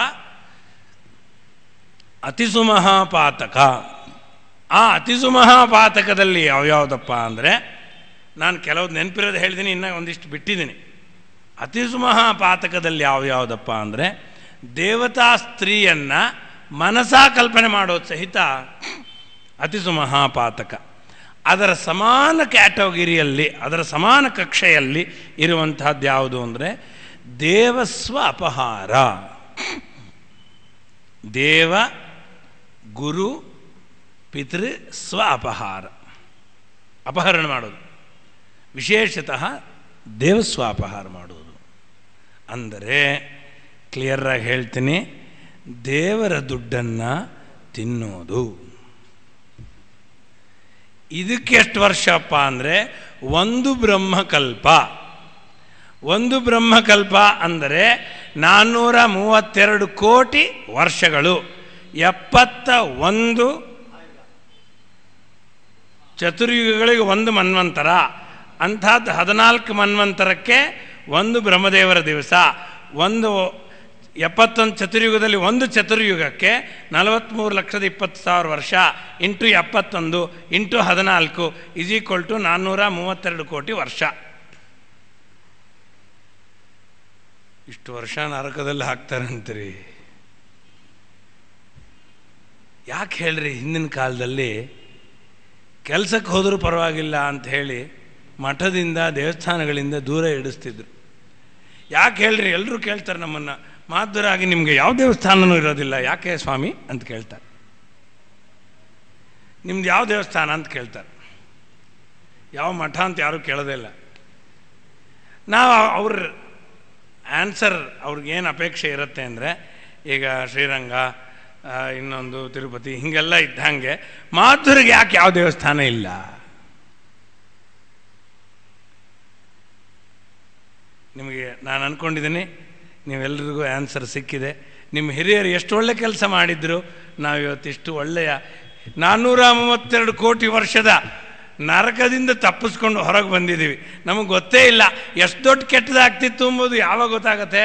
ಅತಿಸುಮಹಾಪಾತಕ ಆ ಅತಿಸುಮಹಾಪಾತಕದಲ್ಲಿ ಯಾವ್ಯಾವುದಪ್ಪ ಅಂದರೆ ನಾನು ಕೆಲವು ನೆನಪಿರೋದು ಹೇಳ್ತೀನಿ ಇನ್ನು ಒಂದಿಷ್ಟು ಬಿಟ್ಟಿದ್ದೀನಿ ಅತಿಸುಮಹಾಪಾತಕದಲ್ಲಿ ಯಾವ್ಯಾವುದಪ್ಪ ಅಂದರೆ ದೇವತಾ ಸ್ತ್ರೀಯನ್ನು ಮನಸಾ ಕಲ್ಪನೆ ಮಾಡೋದು ಸಹಿತ ಅತಿಸುಮಹಾಪಾತಕ ಅದರ ಸಮಾನ ಕ್ಯಾಟಗಿರಿಯಲ್ಲಿ ಅದರ ಸಮಾನ ಕಕ್ಷೆಯಲ್ಲಿ ಇರುವಂತಹದ್ದು ಯಾವುದು ಅಂದರೆ ದೇವಸ್ವ ಅಪಹಾರ ದೇವ ಗುರು ಪಿತೃ ಸ್ವ ಅಪಹಾರ ಅಪಹರಣ ಮಾಡೋದು ವಿಶೇಷತಃ ದೇವಸ್ವ ಅಪಹಾರ ಮಾಡುವುದು ಅಂದರೆ ಕ್ಲಿಯರಾಗಿ ಹೇಳ್ತೀನಿ ದೇವರ ದುಡ್ಡನ್ನು ತಿನ್ನೋದು ಇದಕ್ಕೆ ಎಷ್ಟು ವರ್ಷಪ್ಪ ಅಂದರೆ ಒಂದು ಬ್ರಹ್ಮಕಲ್ಪ ಒಂದು ಬ್ರಹ್ಮಕಲ್ಪ ಅಂದರೆ ನಾನ್ನೂರ ಮೂವತ್ತೆರಡು ಕೋಟಿ ವರ್ಷಗಳು ಎಪ್ಪತ್ತ ಒಂದು ಚತುರ್ಯುಗಗಳಿಗೆ ಒಂದು ಮನ್ವಂತರ ಅಂಥದ್ದು ಹದಿನಾಲ್ಕು ಮನ್ವಂತರಕ್ಕೆ ಒಂದು ಬ್ರಹ್ಮದೇವರ ದಿವಸ ಒಂದು ಎಪ್ಪತ್ತೊಂದು ಚತುರ್ಯುಗದಲ್ಲಿ ಒಂದು ಚತುರ್ಯುಗಕ್ಕೆ ನಲವತ್ತ್ಮೂರು ಲಕ್ಷದ ಇಪ್ಪತ್ತು ಸಾವಿರ ವರ್ಷ ಇಂಟು ಎಪ್ಪತ್ತೊಂದು ಇಂಟು ಹದಿನಾಲ್ಕು ಇಸ್ ಈಕ್ವಲ್ ಟು ನಾನ್ನೂರ ಮೂವತ್ತೆರಡು ಕೋಟಿ ವರ್ಷ ಇಷ್ಟು ವರ್ಷ ನರಕದಲ್ಲಿ ಹಾಕ್ತಾರಂತ್ರಿ ಯಾಕೆ ಹೇಳ್ರಿ ಹಿಂದಿನ ಕಾಲದಲ್ಲಿ ಕೆಲಸಕ್ಕೆ ಹೋದರೂ ಪರವಾಗಿಲ್ಲ ಅಂತ ಹೇಳಿ ಮಠದಿಂದ ದೇವಸ್ಥಾನಗಳಿಂದ ದೂರ ಇಡಿಸ್ತಿದ್ರು ಯಾಕೆ ಹೇಳ್ರಿ ಎಲ್ಲರೂ ಕೇಳ್ತಾರೆ ನಮ್ಮನ್ನು ಮಾಧುರಾಗಿ ನಿಮಗೆ ಯಾವ ದೇವಸ್ಥಾನನೂ ಇರೋದಿಲ್ಲ ಯಾಕೆ ಸ್ವಾಮಿ ಅಂತ ಕೇಳ್ತಾರೆ ನಿಮ್ದು ಯಾವ ದೇವಸ್ಥಾನ ಅಂತ ಕೇಳ್ತಾರೆ ಯಾವ ಮಠ ಅಂತ ಯಾರೂ ಕೇಳೋದೇ ಇಲ್ಲ ನಾವು ಅವ್ರ ಆನ್ಸರ್ ಅವ್ರಿಗೇನು ಅಪೇಕ್ಷೆ ಇರುತ್ತೆ ಅಂದರೆ ಈಗ ಶ್ರೀರಂಗ ಆ, ಇನ್ನೊಂದು ತಿರುಪತಿ ಹೀಗೆಲ್ಲ ಇದ್ದಂಗೆ ಮಾಧುರಿಗೆ ಯಾಕೆ ಯಾವ ದೇವಸ್ಥಾನ ಇಲ್ಲ ನಿಮಗೆ ನಾನು ಅಂದ್ಕೊಂಡಿದ್ದೀನಿ ನೀವೆಲ್ಲರಿಗೂ ಆನ್ಸರ್ ಸಿಕ್ಕಿದೆ ನಿಮ್ಮ ಹಿರಿಯರು ಎಷ್ಟು ಒಳ್ಳೆ ಕೆಲಸ ಮಾಡಿದ್ರು ನಾವು ಇವತ್ತಿಷ್ಟು ಒಳ್ಳೆಯ ನಾನ್ನೂರ ಮೂವತ್ತೆರಡು ಕೋಟಿ ವರ್ಷದ ನರಕದಿಂದ ತಪ್ಪಿಸ್ಕೊಂಡು ಹೊರಗೆ ಬಂದಿದ್ದೀವಿ ನಮಗೆ ಗೊತ್ತೇ ಇಲ್ಲ ಎಷ್ಟು ದೊಡ್ಡ ಕೆಟ್ಟದಾಗ್ತಿತ್ತು ಎಂಬುದು ಯಾವಾಗ ಗೊತ್ತಾಗತ್ತೆ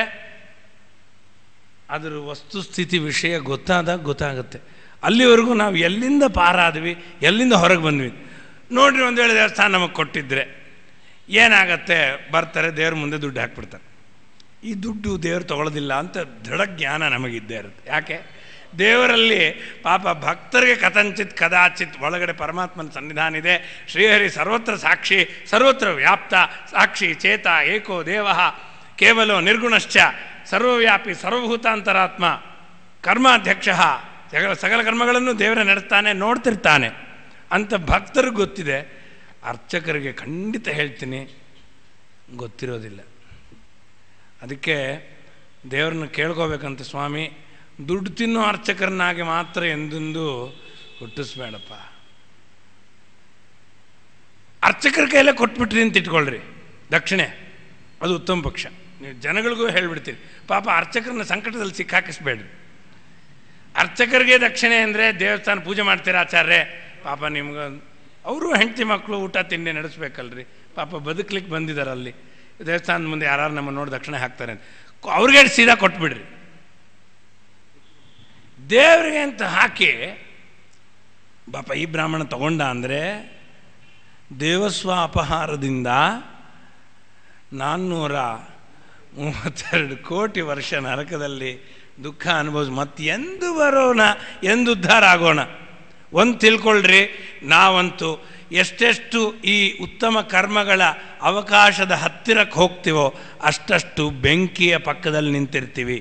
ಅದರ ವಸ್ತುಸ್ಥಿತಿ ವಿಷಯ ಗೊತ್ತಾದಾಗ ಗೊತ್ತಾಗುತ್ತೆ ಅಲ್ಲಿವರೆಗೂ ನಾವು ಎಲ್ಲಿಂದ ಪಾರಾದ್ವಿ ಎಲ್ಲಿಂದ ಹೊರಗೆ ಬಂದ್ವಿ ನೋಡ್ರಿ ಒಂದು ವೇಳೆ ದೇವಸ್ಥಾನ ನಮಗೆ ಕೊಟ್ಟಿದ್ರೆ ಏನಾಗತ್ತೆ ಬರ್ತಾರೆ ದೇವ್ರ ಮುಂದೆ ದುಡ್ಡು ಹಾಕ್ಬಿಡ್ತಾರೆ ಈ ದುಡ್ಡು ದೇವರು ತಗೊಳ್ಳೋದಿಲ್ಲ ಅಂತ ದೃಢ ಜ್ಞಾನ ನಮಗಿದ್ದೇ ಇರುತ್ತೆ ಯಾಕೆ ದೇವರಲ್ಲಿ ಪಾಪ ಭಕ್ತರಿಗೆ ಕಥಂಚಿತ್ ಕದಾಚಿತ್ ಒಳಗಡೆ ಪರಮಾತ್ಮನ ಸನ್ನಿಧಾನ ಇದೆ ಶ್ರೀಹರಿ ಸರ್ವತ್ರ ಸಾಕ್ಷಿ ಸರ್ವತ್ರ ವ್ಯಾಪ್ತ ಸಾಕ್ಷಿ ಚೇತ ಏಕೋ ದೇವ ಕೇವಲ ನಿರ್ಗುಣಶ್ಚ ಸರ್ವವ್ಯಾಪಿ ಸರ್ವಭೂತಾಂತರಾತ್ಮ ಕರ್ಮಾಧ್ಯಕ್ಷ ಸಕಲ ಸಕಲ ಕರ್ಮಗಳನ್ನು ದೇವರ ನಡೆಸ್ತಾನೆ ನೋಡ್ತಿರ್ತಾನೆ ಅಂತ ಭಕ್ತರಿಗೆ ಗೊತ್ತಿದೆ ಅರ್ಚಕರಿಗೆ ಖಂಡಿತ ಹೇಳ್ತೀನಿ ಗೊತ್ತಿರೋದಿಲ್ಲ ಅದಕ್ಕೆ ದೇವ್ರನ್ನ ಕೇಳ್ಕೋಬೇಕಂತ ಸ್ವಾಮಿ ದುಡ್ಡು ತಿನ್ನೋ ಅರ್ಚಕರನ್ನಾಗಿ ಮಾತ್ರ ಎಂದೆಂದು ಹುಟ್ಟಿಸ್ಬೇಡಪ್ಪ ಅರ್ಚಕರ ಕೈಯಲ್ಲೇ ಕೊಟ್ಬಿಟ್ರಿ ಅಂತ ಇಟ್ಕೊಳ್ರಿ ದಕ್ಷಿಣೆ ಅದು ಉತ್ತಮ ಪಕ್ಷ ನೀವು ಜನಗಳಿಗೂ ಹೇಳ್ಬಿಡ್ತೀರಿ ಪಾಪ ಅರ್ಚಕರನ್ನ ಸಂಕಟದಲ್ಲಿ ಸಿಕ್ಕಾಕಿಸ್ಬೇಡ್ರಿ ಅರ್ಚಕರಿಗೆ ದಕ್ಷಿಣೆ ಅಂದರೆ ದೇವಸ್ಥಾನ ಪೂಜೆ ಮಾಡ್ತೀರಾ ಆಚಾರ್ಯ ಪಾಪ ನಿಮ್ಗೆ ಅವರು ಹೆಂಡತಿ ಮಕ್ಕಳು ಊಟ ತಿಂಡಿ ನಡೆಸ್ಬೇಕಲ್ರಿ ಪಾಪ ಬದುಕ್ಲಿಕ್ಕೆ ಬಂದಿದ್ದಾರೆ ಅಲ್ಲಿ ದೇವಸ್ಥಾನದ ಮುಂದೆ ಯಾರು ನಮ್ಮ ನೋಡಿ ದಕ್ಷಿಣೆ ಹಾಕ್ತಾರೆ ಅಂತ ಅವ್ರಿಗೆ ಸೀದಾ ಕೊಟ್ಬಿಡ್ರಿ ದೇವರಿಗೆ ಅಂತ ಹಾಕಿ ಪಾಪ ಈ ಬ್ರಾಹ್ಮಣ ತಗೊಂಡ ಅಂದರೆ ದೇವಸ್ವ ಅಪಹಾರದಿಂದ ನಾನ್ನೂರ ಮೂವತ್ತೆರಡು ಕೋಟಿ ವರ್ಷ ನರಕದಲ್ಲಿ ದುಃಖ ಅನುಭವಿಸ್ ಮತ್ತೆ ಎಂದು ಬರೋಣ ಎಂದು ಉದ್ಧಾರ ಆಗೋಣ ಒಂದು ತಿಳ್ಕೊಳ್ರಿ ನಾವಂತೂ ಎಷ್ಟೆಷ್ಟು ಈ ಉತ್ತಮ ಕರ್ಮಗಳ ಅವಕಾಶದ ಹತ್ತಿರಕ್ಕೆ ಹೋಗ್ತೀವೋ ಅಷ್ಟಷ್ಟು ಬೆಂಕಿಯ ಪಕ್ಕದಲ್ಲಿ ನಿಂತಿರ್ತೀವಿ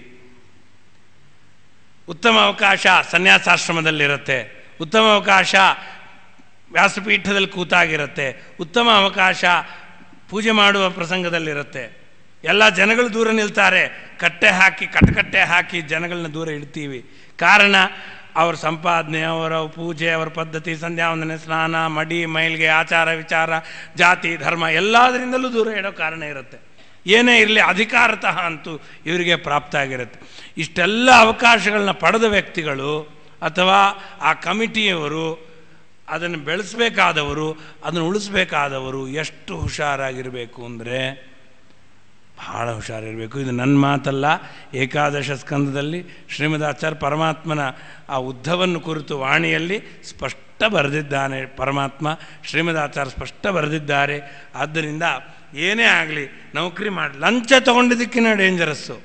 ಉತ್ತಮ ಅವಕಾಶ ಸನ್ಯಾಸಾಶ್ರಮದಲ್ಲಿರುತ್ತೆ ಉತ್ತಮ ಅವಕಾಶ ವ್ಯಾಸಪೀಠದಲ್ಲಿ ಕೂತಾಗಿರುತ್ತೆ ಉತ್ತಮ ಅವಕಾಶ ಪೂಜೆ ಮಾಡುವ ಪ್ರಸಂಗದಲ್ಲಿರುತ್ತೆ ಎಲ್ಲ ಜನಗಳು ದೂರ ನಿಲ್ತಾರೆ ಕಟ್ಟೆ ಹಾಕಿ ಕಟ್ಟಕಟ್ಟೆ ಹಾಕಿ ಜನಗಳನ್ನ ದೂರ ಇಡ್ತೀವಿ ಕಾರಣ ಅವ್ರ ಸಂಪಾದನೆ ಅವರ ಪೂಜೆ ಅವರ ಪದ್ಧತಿ ಸಂಧ್ಯಾವಂದನೆ ಸ್ನಾನ ಮಡಿ ಮೈಲ್ಗೆ ಆಚಾರ ವಿಚಾರ ಜಾತಿ ಧರ್ಮ ಎಲ್ಲದರಿಂದಲೂ ದೂರ ಇಡೋ ಕಾರಣ ಇರುತ್ತೆ ಏನೇ ಇರಲಿ ಅಧಿಕಾರತಃ ಅಂತೂ ಇವರಿಗೆ ಪ್ರಾಪ್ತ ಆಗಿರುತ್ತೆ ಇಷ್ಟೆಲ್ಲ ಅವಕಾಶಗಳನ್ನ ಪಡೆದ ವ್ಯಕ್ತಿಗಳು ಅಥವಾ ಆ ಕಮಿಟಿಯವರು ಅದನ್ನು ಬೆಳೆಸಬೇಕಾದವರು ಅದನ್ನು ಉಳಿಸ್ಬೇಕಾದವರು ಎಷ್ಟು ಹುಷಾರಾಗಿರಬೇಕು ಅಂದರೆ ಭಾಳ ಹುಷಾರಿರಬೇಕು ಇದು ನನ್ನ ಮಾತಲ್ಲ ಏಕಾದಶ ಸ್ಕಂದದಲ್ಲಿ ಶ್ರೀಮದಾಚಾರ್ಯ ಪರಮಾತ್ಮನ ಆ ಉದ್ಧವನ್ನು ಕುರಿತು ವಾಣಿಯಲ್ಲಿ ಸ್ಪಷ್ಟ ಬರೆದಿದ್ದಾನೆ ಪರಮಾತ್ಮ ಶ್ರೀಮದಾಚಾರ್ಯ ಸ್ಪಷ್ಟ ಬರೆದಿದ್ದಾರೆ ಆದ್ದರಿಂದ ಏನೇ ಆಗಲಿ ನೌಕರಿ ಮಾಡಿ ಲಂಚ ತಗೊಂಡಿದ್ದಕ್ಕಿಂತ ಡೇಂಜರಸ್ಸು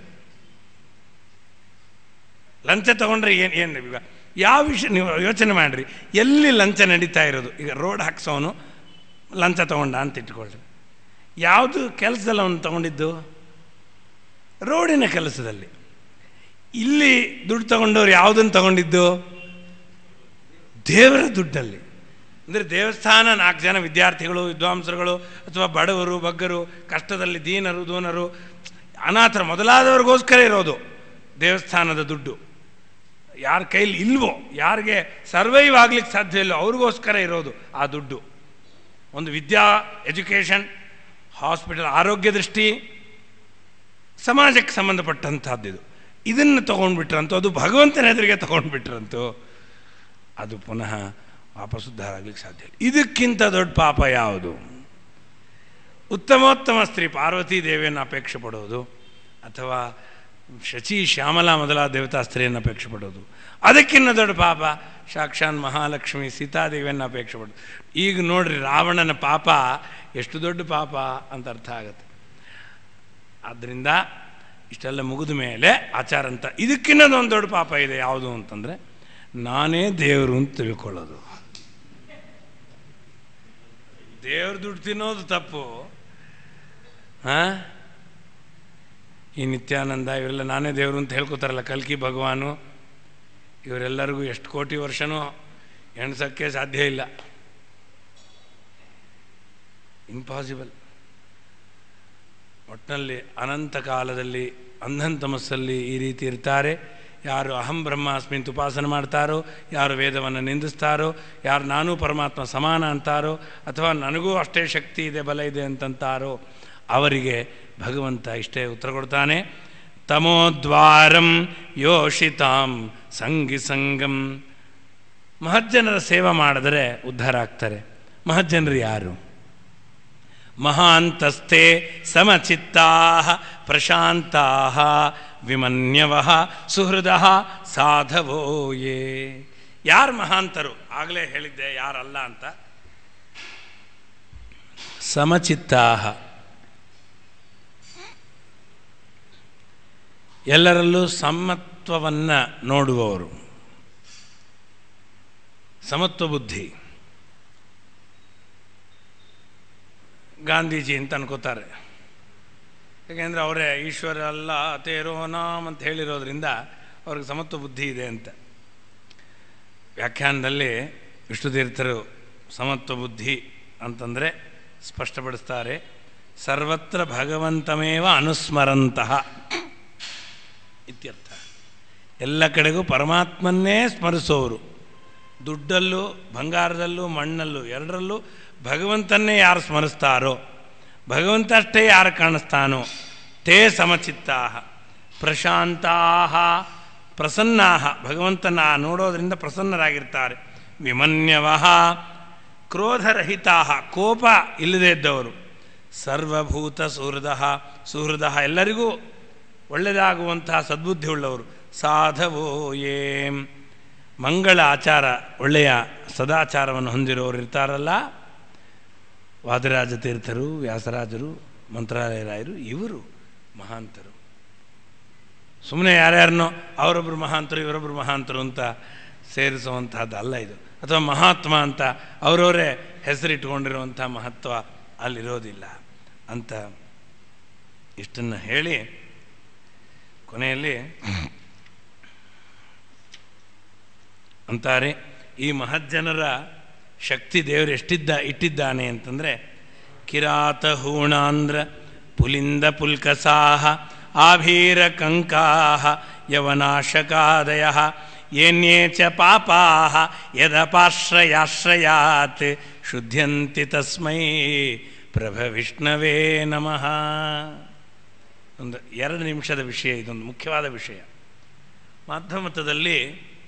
ಲಂಚ ತಗೊಂಡ್ರೆ ಏನು ಏನು ಈಗ ಯಾವ ವಿಷಯ ನೀವು ಯೋಚನೆ ಮಾಡಿರಿ ಎಲ್ಲಿ ಲಂಚ ನಡೀತಾ ಇರೋದು ಈಗ ರೋಡ್ ಹಾಕ್ಸೋನು ಲಂಚ ತಗೊಂಡ ಅಂತ ಇಟ್ಕೊಳ್ರಿ ಯಾವುದು ಕೆಲಸದಲ್ಲಿ ಅವನು ತಗೊಂಡಿದ್ದು ರೋಡಿನ ಕೆಲಸದಲ್ಲಿ ಇಲ್ಲಿ ದುಡ್ಡು ತಗೊಂಡವ್ರು ಯಾವುದನ್ನು ತಗೊಂಡಿದ್ದು ದೇವರ ದುಡ್ಡಲ್ಲಿ ಅಂದರೆ ದೇವಸ್ಥಾನ ನಾಲ್ಕು ಜನ ವಿದ್ಯಾರ್ಥಿಗಳು ವಿದ್ವಾಂಸರುಗಳು ಅಥವಾ ಬಡವರು ಬಗ್ಗರು ಕಷ್ಟದಲ್ಲಿ ದೀನರು ದೂನರು ಅನಾಥರು ಮೊದಲಾದವ್ರಿಗೋಸ್ಕರ ಇರೋದು ದೇವಸ್ಥಾನದ ದುಡ್ಡು ಯಾರ ಕೈಲಿ ಇಲ್ವೋ ಯಾರಿಗೆ ಸರ್ವೈವ್ ಆಗ್ಲಿಕ್ಕೆ ಸಾಧ್ಯ ಇಲ್ಲೋ ಅವ್ರಿಗೋಸ್ಕರ ಇರೋದು ಆ ದುಡ್ಡು ಒಂದು ವಿದ್ಯಾ ಎಜುಕೇಷನ್ ಹಾಸ್ಪಿಟಲ್ ಆರೋಗ್ಯ ದೃಷ್ಟಿ ಸಮಾಜಕ್ಕೆ ಸಂಬಂಧಪಟ್ಟಂಥದ್ದು ಇದು ಇದನ್ನು ತೊಗೊಂಡ್ಬಿಟ್ರಂತೂ ಅದು ಭಗವಂತನ ಎದುರಿಗೆ ತೊಗೊಂಡ್ಬಿಟ್ರಂತೂ ಅದು ಪುನಃ ವಾಪಸ್ ಉದ್ಧಾರ ಆಗ್ಲಿಕ್ಕೆ ಸಾಧ್ಯ ಇಲ್ಲ ಇದಕ್ಕಿಂತ ದೊಡ್ಡ ಪಾಪ ಯಾವುದು ಉತ್ತಮೋತ್ತಮ ಸ್ತ್ರೀ ಪಾರ್ವತಿ ದೇವಿಯನ್ನು ಅಪೇಕ್ಷೆ ಪಡೋದು ಅಥವಾ ಶಚಿ ಶ್ಯಾಮಲಾ ಮೊದಲಾದ ದೇವತಾ ಸ್ತ್ರೀಯನ್ನು ಅಪೇಕ್ಷೆ ಪಡೋದು ಅದಕ್ಕಿಂತ ದೊಡ್ಡ ಪಾಪ ಸಾಕ್ಷಾತ್ ಮಹಾಲಕ್ಷ್ಮಿ ಸೀತಾದೇವಿಯನ್ನು ಅಪೇಕ್ಷೆ ಪಡೋದು ಈಗ ನೋಡ್ರಿ ರಾವಣನ ಪಾಪ ಎಷ್ಟು ದೊಡ್ಡ ಪಾಪ ಅಂತ ಅರ್ಥ ಆಗುತ್ತೆ ಆದ್ದರಿಂದ ಇಷ್ಟೆಲ್ಲ ಮುಗಿದ ಮೇಲೆ ಆಚಾರ ಅಂತ ಇದಕ್ಕಿಂತ ಒಂದು ದೊಡ್ಡ ಪಾಪ ಇದೆ ಯಾವುದು ಅಂತಂದರೆ ನಾನೇ ದೇವರು ಅಂತ ತಿಳ್ಕೊಳ್ಳೋದು ದೇವ್ರ ದುಡ್ಡು ತಿನ್ನೋದು ತಪ್ಪು ಹಾಂ ಈ ನಿತ್ಯಾನಂದ ಇವರೆಲ್ಲ ನಾನೇ ದೇವರು ಅಂತ ಹೇಳ್ಕೊತಾರಲ್ಲ ಕಲ್ಕಿ ಭಗವಾನು ಇವರೆಲ್ಲರಿಗೂ ಎಷ್ಟು ಕೋಟಿ ವರ್ಷನೂ ಎಣ್ಸೋಕ್ಕೆ ಸಾಧ್ಯ ಇಲ್ಲ ಇಂಪಾಸಿಬಲ್ ಒಟ್ಟಿನಲ್ಲಿ ಅನಂತ ಕಾಲದಲ್ಲಿ ಅಂಧನ್ ತಮಸ್ಸಲ್ಲಿ ಈ ರೀತಿ ಇರ್ತಾರೆ ಯಾರು ಅಹಂ ಬ್ರಹ್ಮಾಸ್ಮಿ ಅಂತ ಉಪಾಸನೆ ಮಾಡ್ತಾರೋ ಯಾರು ವೇದವನ್ನು ನಿಂದಿಸ್ತಾರೋ ಯಾರು ನಾನೂ ಪರಮಾತ್ಮ ಸಮಾನ ಅಂತಾರೋ ಅಥವಾ ನನಗೂ ಅಷ್ಟೇ ಶಕ್ತಿ ಇದೆ ಬಲ ಇದೆ ಅಂತಂತಾರೋ ಅವರಿಗೆ ಭಗವಂತ ಇಷ್ಟೇ ಉತ್ತರ ಕೊಡ್ತಾನೆ ತಮೋದ್ವಾರಂ ಯೋಷಿತಾಂ ಸಂಗಿ ಸಂಗಂ ಮಹಜ್ಜನರ ಸೇವೆ ಮಾಡಿದರೆ ಉದ್ಧಾರ ಆಗ್ತಾರೆ ಮಹಜ್ಜನರು ಯಾರು ಮಹಾಂತಸ್ಥೆ ಸಮಚಿತ್ತಾ ಪ್ರಶಾಂತಾ ವಿಮನ್ಯವ ಸುಹೃದ ಸಾಧವೋ ಯೇ ಯಾರು ಮಹಾಂತರು ಆಗಲೇ ಹೇಳಿದ್ದೆ ಯಾರಲ್ಲ ಅಂತ ಸಮಚಿತ್ತಾ ಎಲ್ಲರಲ್ಲೂ ಸಮತ್ವವನ್ನು ನೋಡುವವರು ಸಮತ್ವ ಬುದ್ಧಿ ಗಾಂಧೀಜಿ ಅಂತ ಅನ್ಕೋತಾರೆ ಯಾಕೆಂದರೆ ಅವರೇ ಈಶ್ವರ ಅಲ್ಲ ತೇರೋ ನಾಮ್ ಅಂತ ಹೇಳಿರೋದ್ರಿಂದ ಅವ್ರಿಗೆ ಸಮತ್ವ ಬುದ್ಧಿ ಇದೆ ಅಂತ ವ್ಯಾಖ್ಯಾನದಲ್ಲಿ ವಿಷ್ಣುತೀರ್ಥರು ಸಮತ್ವ ಬುದ್ಧಿ ಅಂತಂದರೆ ಸ್ಪಷ್ಟಪಡಿಸ್ತಾರೆ ಸರ್ವತ್ರ ಭಗವಂತಮೇವ ಅನುಸ್ಮರಂತಹ ಇತ್ಯರ್ಥ ಎಲ್ಲ ಕಡೆಗೂ ಪರಮಾತ್ಮನ್ನೇ ಸ್ಮರಿಸೋರು ದುಡ್ಡಲ್ಲೂ ಬಂಗಾರದಲ್ಲೂ ಮಣ್ಣಲ್ಲೂ ಎರಡರಲ್ಲೂ ಭಗವಂತನ್ನೇ ಯಾರು ಸ್ಮರಿಸ್ತಾರೋ ಭಗವಂತ ಅಷ್ಟೇ ಯಾರು ಕಾಣಿಸ್ತಾನೋ ತೇ ಸಮಚಿತ್ತಾ ಪ್ರಶಾಂತಾ ಪ್ರಸನ್ನಾ ಭಗವಂತನ ನೋಡೋದ್ರಿಂದ ಪ್ರಸನ್ನರಾಗಿರ್ತಾರೆ ವಿಮನ್ಯವಹ ಕ್ರೋಧರಹಿತಾ ಕೋಪ ಇಲ್ಲದೇ ಇದ್ದವರು ಸರ್ವಭೂತ ಸುಹೃದ ಸುಹೃದ ಎಲ್ಲರಿಗೂ ಒಳ್ಳೆಯದಾಗುವಂತಹ ಸದ್ಬುದ್ಧಿ ಉಳ್ಳವರು ಸಾಧವೋ ಏಂ ಮಂಗಳ ಆಚಾರ ಒಳ್ಳೆಯ ಸದಾಚಾರವನ್ನು ಹೊಂದಿರೋರು ಇರ್ತಾರಲ್ಲ ವಾದರಾಜ ತೀರ್ಥರು ವ್ಯಾಸರಾಜರು ಮಂತ್ರಾಲಯರಾಯರು ಇವರು ಮಹಾಂತರು ಸುಮ್ಮನೆ ಯಾರ್ಯಾರನ್ನೋ ಅವರೊಬ್ಬರು ಮಹಾಂತರು ಇವರೊಬ್ಬರು ಮಹಾಂತರು ಅಂತ ಸೇರಿಸುವಂತಹದ್ದು ಅಲ್ಲ ಇದು ಅಥವಾ ಮಹಾತ್ಮ ಅಂತ ಅವರವರೇ ಹೆಸರಿಟ್ಕೊಂಡಿರುವಂಥ ಮಹತ್ವ ಅಲ್ಲಿರೋದಿಲ್ಲ ಅಂತ ಇಷ್ಟನ್ನು ಹೇಳಿ ಕೊನೆಯಲ್ಲಿ ಅಂತಾರೆ ಈ ಮಹಜ್ಜನರ ಶಕ್ತಿ ದೇವರು ಎಷ್ಟಿದ್ದ ಇಟ್ಟಿದ್ದಾನೆ ಅಂತಂದರೆ ಕಿರಾತ ಹೂಣಾಂಧ್ರ ಪುಲಿಂದ ಪುಲ್ಕಸಾಹ ಆಭೀರ ಕಂಕಾಹ ಯವನಾಶಕಾದಯ ಏನ್ಯೇ ಚ ಪಾಪಾಹ ಯದಪಾಶ್ರಯಾಶ್ರಯಾತ್ ಶುದ್ಧ್ಯಂತಿ ತಸ್ಮೈ ಪ್ರಭವಿಷ್ಣವೇ ನಮಃ ಒಂದು ಎರಡು ನಿಮಿಷದ ವಿಷಯ ಇದೊಂದು ಮುಖ್ಯವಾದ ವಿಷಯ ಮಾಧ್ಯಮತದಲ್ಲಿ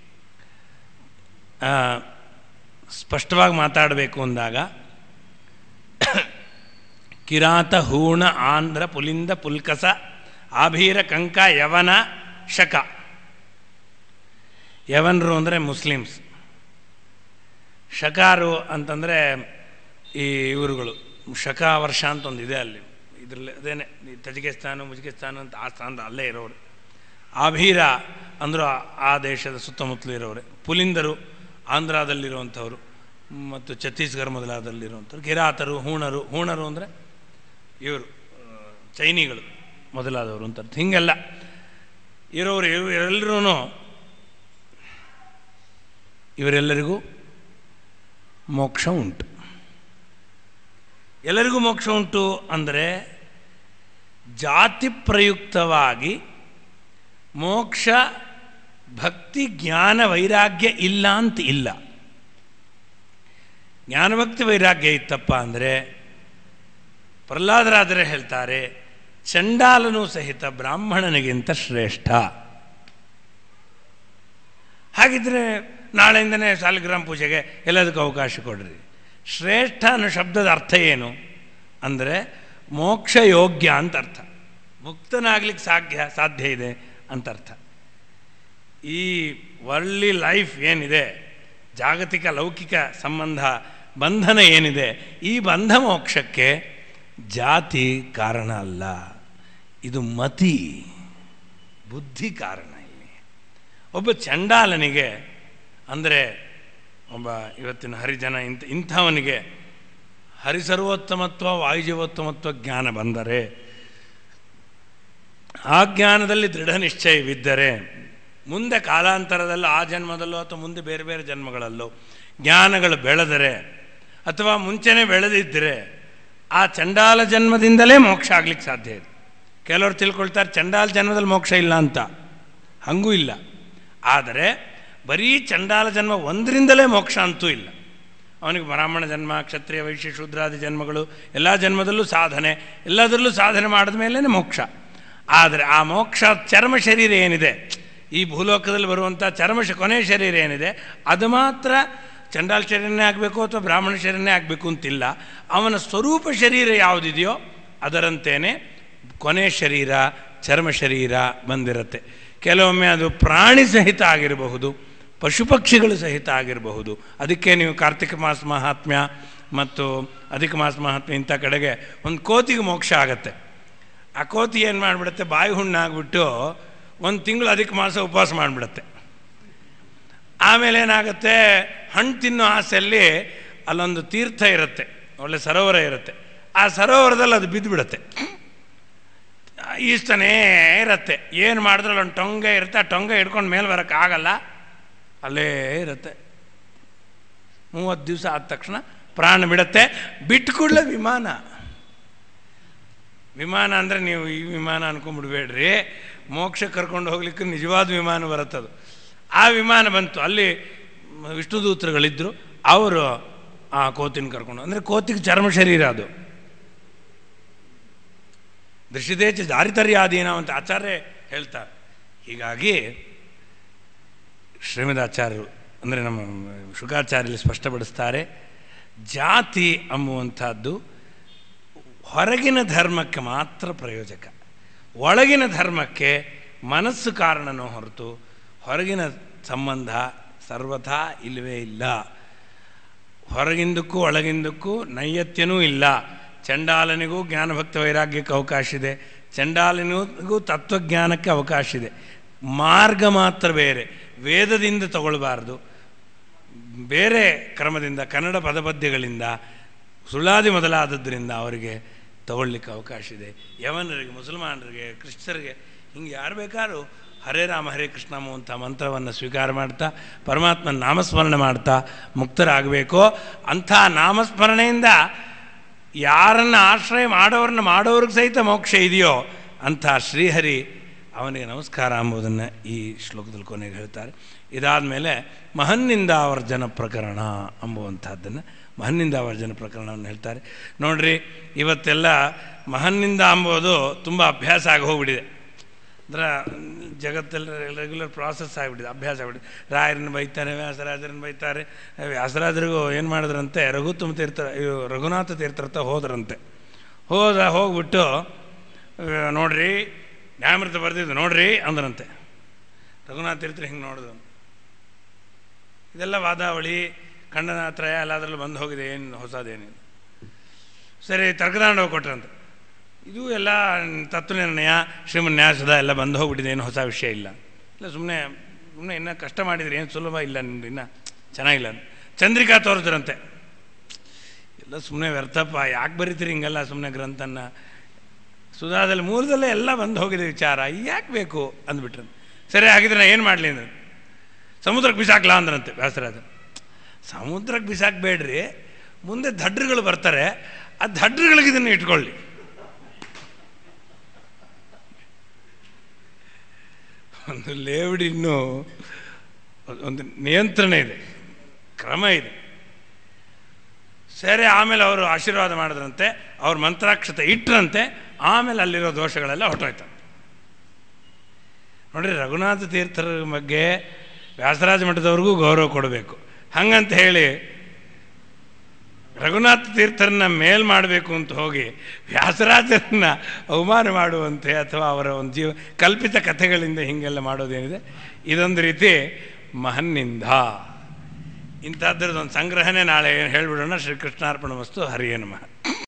ಸ್ಪಷ್ಟವಾಗಿ ಮಾತಾಡಬೇಕು ಅಂದಾಗ ಕಿರಾತ ಹೂಣ ಆಂಧ್ರ ಪುಲಿಂದ ಪುಲ್ಕಸ ಆಭೀರ ಕಂಕ ಯವನ ಶಕ ಯವನರು ಅಂದರೆ ಮುಸ್ಲಿಮ್ಸ್ ಶಕಾರು ಅಂತಂದರೆ ಈ ಇವರುಗಳು ಶಕ ವರ್ಷ ಅಂತ ಒಂದು ಇದೆ ಅಲ್ಲಿ ಇದರಲ್ಲಿ ಅದೇನೆ ಈ ತಜಿಕಿಸ್ತಾನ ಮುಜಿಕಿಸ್ತಾನ ಅಂತ ಆ ಸ್ಥಾನದ ಅಲ್ಲೇ ಇರೋರು ಆಭೀರ ಅಂದರು ಆ ದೇಶದ ಸುತ್ತಮುತ್ತಲು ಇರೋರೆ ಪುಲಿಂದರು ಆಂಧ್ರದಲ್ಲಿರುವಂಥವ್ರು ಮತ್ತು ಛತ್ತೀಸ್ಗಢ ಮೊದಲಾದಲ್ಲಿರುವಂಥವ್ರು ಕಿರಾತರು ಹೂಣರು ಹೂಣರು ಅಂದರೆ ಇವರು ಚೈನಿಗಳು ಮೊದಲಾದವರು ಅಂತ ಅರ್ಥ ಹೀಗೆಲ್ಲ ಇರೋರು ಇವರೆಲ್ಲರೂ ಇವರೆಲ್ಲರಿಗೂ ಮೋಕ್ಷ ಉಂಟು ಎಲ್ಲರಿಗೂ ಮೋಕ್ಷ ಉಂಟು ಅಂದರೆ ಜಾತಿ ಪ್ರಯುಕ್ತವಾಗಿ ಮೋಕ್ಷ ಭಕ್ತಿ ಜ್ಞಾನ ವೈರಾಗ್ಯ ಇಲ್ಲ ಅಂತ ಇಲ್ಲ ಜ್ಞಾನಭಕ್ತಿ ವೈರಾಗ್ಯ ಇತ್ತಪ್ಪ ಅಂದರೆ ಪ್ರಹ್ಲಾದರಾದರೆ ಹೇಳ್ತಾರೆ ಚಂಡಾಲನೂ ಸಹಿತ ಬ್ರಾಹ್ಮಣನಿಗಿಂತ ಶ್ರೇಷ್ಠ ಹಾಗಿದ್ರೆ ನಾಳೆಯಿಂದನೇ ಸಾಲಿಗ್ರಾಮ ಪೂಜೆಗೆ ಎಲ್ಲದಕ್ಕೂ ಅವಕಾಶ ಕೊಡ್ರಿ ಶ್ರೇಷ್ಠ ಅನ್ನೋ ಶಬ್ದದ ಅರ್ಥ ಏನು ಅಂದರೆ ಮೋಕ್ಷ ಯೋಗ್ಯ ಅಂತ ಅರ್ಥ ಮುಕ್ತನಾಗ್ಲಿಕ್ಕೆ ಸಾಧ್ಯ ಸಾಧ್ಯ ಇದೆ ಅಂತ ಅರ್ಥ ಈ ವರ್ಲಿ ಲೈಫ್ ಏನಿದೆ ಜಾಗತಿಕ ಲೌಕಿಕ ಸಂಬಂಧ ಬಂಧನ ಏನಿದೆ ಈ ಬಂಧ ಮೋಕ್ಷಕ್ಕೆ ಜಾತಿ ಕಾರಣ ಅಲ್ಲ ಇದು ಮತಿ ಬುದ್ಧಿ ಕಾರಣ ಇಲ್ಲಿ ಒಬ್ಬ ಚಂಡಾಲನಿಗೆ ಅಂದರೆ ಒಬ್ಬ ಇವತ್ತಿನ ಹರಿಜನ ಇಂಥ ಇಂಥವನಿಗೆ ಹರಿಸರ್ವೋತ್ತಮತ್ವ ವಾಯುಜೀವೋತ್ತಮತ್ವ ಜ್ಞಾನ ಬಂದರೆ ಆ ಜ್ಞಾನದಲ್ಲಿ ದೃಢ ನಿಶ್ಚಯವಿದ್ದರೆ ಮುಂದೆ ಕಾಲಾಂತರದಲ್ಲೂ ಆ ಜನ್ಮದಲ್ಲೋ ಅಥವಾ ಮುಂದೆ ಬೇರೆ ಬೇರೆ ಜನ್ಮಗಳಲ್ಲೋ ಜ್ಞಾನಗಳು ಬೆಳೆದರೆ ಅಥವಾ ಮುಂಚೆನೇ ಬೆಳೆದಿದ್ದರೆ ಆ ಚಂಡಾಲ ಜನ್ಮದಿಂದಲೇ ಮೋಕ್ಷ ಆಗ್ಲಿಕ್ಕೆ ಸಾಧ್ಯ ಇದೆ ಕೆಲವರು ತಿಳ್ಕೊಳ್ತಾರೆ ಚಂಡಾಲ ಜನ್ಮದಲ್ಲಿ ಮೋಕ್ಷ ಇಲ್ಲ ಅಂತ ಹಂಗೂ ಇಲ್ಲ ಆದರೆ ಬರೀ ಚಂಡಾಲ ಜನ್ಮ ಒಂದರಿಂದಲೇ ಮೋಕ್ಷ ಅಂತೂ ಇಲ್ಲ ಅವನಿಗೆ ಬ್ರಾಹ್ಮಣ ಜನ್ಮ ಕ್ಷತ್ರಿಯ ವೈಶ್ಯ ಶೂದ್ರಾದಿ ಜನ್ಮಗಳು ಎಲ್ಲ ಜನ್ಮದಲ್ಲೂ ಸಾಧನೆ ಎಲ್ಲದರಲ್ಲೂ ಸಾಧನೆ ಮಾಡಿದ ಮೇಲೇ ಮೋಕ್ಷ ಆದರೆ ಆ ಮೋಕ್ಷ ಚರ್ಮ ಶರೀರ ಏನಿದೆ ಈ ಭೂಲೋಕದಲ್ಲಿ ಬರುವಂಥ ಚರ್ಮ ಶ ಕೊನೆ ಶರೀರ ಏನಿದೆ ಅದು ಮಾತ್ರ ಚಂಡಾಲ ಶರೀರನೇ ಆಗಬೇಕು ಅಥವಾ ಬ್ರಾಹ್ಮಣ ಶರೀರನೇ ಆಗಬೇಕು ಅಂತಿಲ್ಲ ಅವನ ಸ್ವರೂಪ ಶರೀರ ಯಾವುದಿದೆಯೋ ಅದರಂತೆಯೇ ಕೊನೆ ಶರೀರ ಚರ್ಮ ಶರೀರ ಬಂದಿರುತ್ತೆ ಕೆಲವೊಮ್ಮೆ ಅದು ಪ್ರಾಣಿ ಸಹಿತ ಆಗಿರಬಹುದು ಪಶು ಪಕ್ಷಿಗಳು ಸಹಿತ ಆಗಿರಬಹುದು ಅದಕ್ಕೆ ನೀವು ಕಾರ್ತಿಕ ಮಾಸ ಮಹಾತ್ಮ್ಯ ಮತ್ತು ಅಧಿಕ ಮಾಸ ಮಹಾತ್ಮ್ಯ ಇಂಥ ಕಡೆಗೆ ಒಂದು ಕೋತಿಗೆ ಮೋಕ್ಷ ಆಗತ್ತೆ ಆ ಕೋತಿ ಏನು ಮಾಡಿಬಿಡುತ್ತೆ ಬಾಯಿ ಹುಣ್ಣಾಗ್ಬಿಟ್ಟು ಒಂದು ತಿಂಗಳು ಅದಕ್ಕೆ ಮಾಸ ಉಪವಾಸ ಮಾಡಿಬಿಡುತ್ತೆ ಆಮೇಲೆ ಏನಾಗುತ್ತೆ ಹಣ್ಣು ತಿನ್ನೋ ಆಸೆಯಲ್ಲಿ ಅಲ್ಲೊಂದು ತೀರ್ಥ ಇರುತ್ತೆ ಒಳ್ಳೆ ಸರೋವರ ಇರುತ್ತೆ ಆ ಸರೋವರದಲ್ಲಿ ಅದು ಬಿದ್ದುಬಿಡುತ್ತೆ ಈಸ್ತಾನೇ ಇರುತ್ತೆ ಏನು ಮಾಡಿದ್ರೆ ಒಂದು ಟೊಂಗೆ ಇರುತ್ತೆ ಆ ಟೊಂಗೆ ಹಿಡ್ಕೊಂಡು ಮೇಲೆ ಬರೋಕ್ಕಾಗಲ್ಲ ಅಲ್ಲೇ ಇರುತ್ತೆ ಮೂವತ್ತು ದಿವಸ ಆದ ತಕ್ಷಣ ಪ್ರಾಣ ಬಿಡುತ್ತೆ ಬಿಟ್ಟು ಕೂಡಲೇ ವಿಮಾನ ವಿಮಾನ ಅಂದರೆ ನೀವು ಈ ವಿಮಾನ ಅನ್ಕೊಂಡ್ಬಿಡ್ಬೇಡ್ರಿ ಮೋಕ್ಷ ಕರ್ಕೊಂಡು ಹೋಗ್ಲಿಕ್ಕೆ ನಿಜವಾದ ವಿಮಾನ ಬರುತ್ತದು ಆ ವಿಮಾನ ಬಂತು ಅಲ್ಲಿ ವಿಷ್ಣು ದೂತರುಗಳಿದ್ದರು ಅವರು ಆ ಕೋತಿನ ಕರ್ಕೊಂಡು ಅಂದರೆ ಕೋತಿಗೆ ಚರ್ಮ ಶರೀರ ಅದು ದೃಶ್ಯದೇಚ ಜಾರಿತರ್ಯಾದೀನ ಅಂತ ಆಚಾರ್ಯ ಹೇಳ್ತಾರೆ ಹೀಗಾಗಿ ಶ್ರೀಮದಾಚಾರ್ಯರು ಅಂದರೆ ನಮ್ಮ ಶುಕಾಚಾರ್ಯಲ್ಲಿ ಸ್ಪಷ್ಟಪಡಿಸ್ತಾರೆ ಜಾತಿ ಎಂಬುವಂಥದ್ದು ಹೊರಗಿನ ಧರ್ಮಕ್ಕೆ ಮಾತ್ರ ಪ್ರಯೋಜಕ ಒಳಗಿನ ಧರ್ಮಕ್ಕೆ ಮನಸ್ಸು ಕಾರಣನೋ ಹೊರತು ಹೊರಗಿನ ಸಂಬಂಧ ಸರ್ವಥಾ ಇಲ್ಲವೇ ಇಲ್ಲ ಹೊರಗಿಂದಕ್ಕೂ ಒಳಗಿಂದಕ್ಕೂ ನೈಯತ್ಯನೂ ಇಲ್ಲ ಚಂಡಾಲನಿಗೂ ಜ್ಞಾನಭಕ್ತ ವೈರಾಗ್ಯಕ್ಕೆ ಅವಕಾಶ ಇದೆ ಚಂಡಾಲನಿಗೂ ತತ್ವಜ್ಞಾನಕ್ಕೆ ಅವಕಾಶ ಇದೆ ಮಾರ್ಗ ಮಾತ್ರ ಬೇರೆ ವೇದದಿಂದ ತಗೊಳ್ಬಾರ್ದು ಬೇರೆ ಕ್ರಮದಿಂದ ಕನ್ನಡ ಪದಪದ್ಯಗಳಿಂದ ಸುಳ್ಳಾದಿ ಮೊದಲಾದದ್ದರಿಂದ ಅವರಿಗೆ ತಗೊಳ್ಳಿಕ್ಕೆ ಅವಕಾಶ ಇದೆ ಯವನರಿಗೆ ಮುಸಲ್ಮಾನರಿಗೆ ಕ್ರಿಶ್ಚರಿಗೆ ಹಿಂಗೆ ಯಾರು ಬೇಕಾದ್ರೂ ಹರೇ ರಾಮ ಹರೇ ಕೃಷ್ಣ ಅಂತ ಮಂತ್ರವನ್ನು ಸ್ವೀಕಾರ ಮಾಡ್ತಾ ಪರಮಾತ್ಮನ ನಾಮಸ್ಮರಣೆ ಮಾಡ್ತಾ ಮುಕ್ತರಾಗಬೇಕು ಅಂಥ ನಾಮಸ್ಮರಣೆಯಿಂದ ಯಾರನ್ನು ಆಶ್ರಯ ಮಾಡೋರನ್ನ ಮಾಡೋರಿಗೆ ಸಹಿತ ಮೋಕ್ಷ ಇದೆಯೋ ಅಂಥ ಶ್ರೀಹರಿ ಅವನಿಗೆ ನಮಸ್ಕಾರ ಎಂಬುದನ್ನು ಈ ಶ್ಲೋಕದಲ್ಲಿ ಕೊನೆಗೆ ಹೇಳ್ತಾರೆ ಇದಾದ ಮೇಲೆ ಮಹನ್ನಿಂದಾವರ್ಜನ ಪ್ರಕರಣ ಎಂಬುವಂಥದ್ದನ್ನು ಮಹನ್ನಿಂದಾವರ್ಜನ ಪ್ರಕರಣವನ್ನು ಹೇಳ್ತಾರೆ ನೋಡ್ರಿ ಇವತ್ತೆಲ್ಲ ಮಹನ್ನಿಂದ ಅಂಬೋದು ತುಂಬ ಅಭ್ಯಾಸ ಆಗಿ ಹೋಗ್ಬಿಟ್ಟಿದೆ ಅಂದ್ರೆ ಜಗತ್ತಲ್ಲಿ ರೆಗ್ಯುಲರ್ ಪ್ರಾಸೆಸ್ ಆಗಿಬಿಟ್ಟಿದೆ ಅಭ್ಯಾಸ ಆಗಿಬಿಟ್ಟಿದೆ ರಾಯರನ್ನ ಬೈತಾರೆ ವ್ಯಾಸರಾಜರನ್ನ ಬೈತಾರೆ ವ್ಯಾಸರಾಜರಿಗೂ ಏನು ಮಾಡಿದ್ರಂತೆ ರಘುತ್ತಮ ತೀರ್ಥ ಇವು ರಘುನಾಥ ತೀರ್ಥರ್ಥ ಹೋದ್ರಂತೆ ಹೋದ ಹೋಗ್ಬಿಟ್ಟು ಆ, ನೋಡ್ರಿ ನ್ಯಾಮೃತ ಬರ್ದಿದ್ದು ನೋಡ್ರಿ ಅಂದ್ರಂತೆ ರಘುನಾಥ ತೀರ್ಥರು ಹಿಂಗೆ ನೋಡಿದ್ರು ಇದೆಲ್ಲ ವಾದಾವಳಿ ಖಂಡನಾತ್ರಯ ಎಲ್ಲದರಲ್ಲೂ ಬಂದು ಹೋಗಿದೆ ಏನು ಹೊಸದೇನಿಲ್ಲ ಸರಿ ತರ್ಕದಾಂಡವ ಕೊಟ್ರಂತೆ ಇದು ಎಲ್ಲ ತತ್ವನಿರ್ಣಯ ಶ್ರೀಮನ್ ನ್ಯಾಸದ ಎಲ್ಲ ಬಂದು ಹೋಗ್ಬಿಟ್ಟಿದೆ ಏನು ಹೊಸ ವಿಷಯ ಇಲ್ಲ ಇಲ್ಲ ಸುಮ್ಮನೆ ಸುಮ್ಮನೆ ಇನ್ನೂ ಕಷ್ಟ ಮಾಡಿದ್ರೆ ಏನು ಸುಲಭ ಇಲ್ಲ ನಿಮ್ದು ಇನ್ನೂ ಚೆನ್ನಾಗಿಲ್ಲ ಚಂದ್ರಿಕಾ ತೋರಿದ್ರಂತೆ ಎಲ್ಲ ಸುಮ್ಮನೆ ವ್ಯರ್ಥಪ್ಪ ಯಾಕೆ ಬರೀತೀರಿ ಹಿಂಗೆಲ್ಲ ಸುಮ್ಮನೆ ಗ್ರಂಥನ್ನ ಸುಧಾದಲ್ಲಿ ಮೂಲದಲ್ಲೇ ಎಲ್ಲ ಬಂದು ಹೋಗಿದೆ ವಿಚಾರ ಯಾಕೆ ಬೇಕು ಅಂದ್ಬಿಟ್ರು ಸರಿ ಹಾಗಿದ್ರೆ ನಾ ಏನು ಮಾಡಲಿ ಅಂದ್ರೆ ಸಮುದ್ರಕ್ಕೆ ಬಿಸಾಕ್ಲಾ ಅಂದ್ರಂತೆ ವ್ಯಾಸರಾಜ ಸಮುದ್ರಕ್ಕೆ ಬಿಸಾಕಬೇಡ್ರಿ ಮುಂದೆ ದಡ್ರುಗಳು ಬರ್ತಾರೆ ಆ ದಡ್ರುಗಳಿಗೆ ಇದನ್ನು ಇಟ್ಕೊಳ್ಳಿ ಒಂದು ಲೇವಡಿ ಇನ್ನೂ ಒಂದು ನಿಯಂತ್ರಣ ಇದೆ ಕ್ರಮ ಇದೆ ಸರಿ ಆಮೇಲೆ ಅವರು ಆಶೀರ್ವಾದ ಮಾಡಿದ್ರಂತೆ ಅವ್ರ ಮಂತ್ರಾಕ್ಷತೆ ಇಟ್ಟರಂತೆ ಆಮೇಲೆ ಅಲ್ಲಿರೋ ದೋಷಗಳೆಲ್ಲ ಹೊಟ್ಟೋಯ್ತು ನೋಡ್ರಿ ರಘುನಾಥ ತೀರ್ಥರ ಬಗ್ಗೆ ವ್ಯಾಸರಾಜ ಮಠದವ್ರಿಗೂ ಗೌರವ ಕೊಡಬೇಕು ಹಂಗಂತ ಹೇಳಿ ರಘುನಾಥ ತೀರ್ಥರನ್ನ ಮೇಲ್ ಮಾಡಬೇಕು ಅಂತ ಹೋಗಿ ವ್ಯಾಸರಾಜರನ್ನ ಅವಮಾನ ಮಾಡುವಂತೆ ಅಥವಾ ಅವರ ಒಂದು ಜೀವ ಕಲ್ಪಿತ ಕಥೆಗಳಿಂದ ಹೀಗೆಲ್ಲ ಮಾಡೋದೇನಿದೆ ಇದೊಂದು ರೀತಿ ಮಹನ್ನಿಂದ ಇಂಥದ್ರದ್ದೊಂದು ಸಂಗ್ರಹನೇ ನಾಳೆ ಹೇಳ್ಬಿಡೋಣ ಶ್ರೀಕೃಷ್ಣಾರ್ಪಣ ವಸ್ತು ಹರಿಯೇ ನಮಃ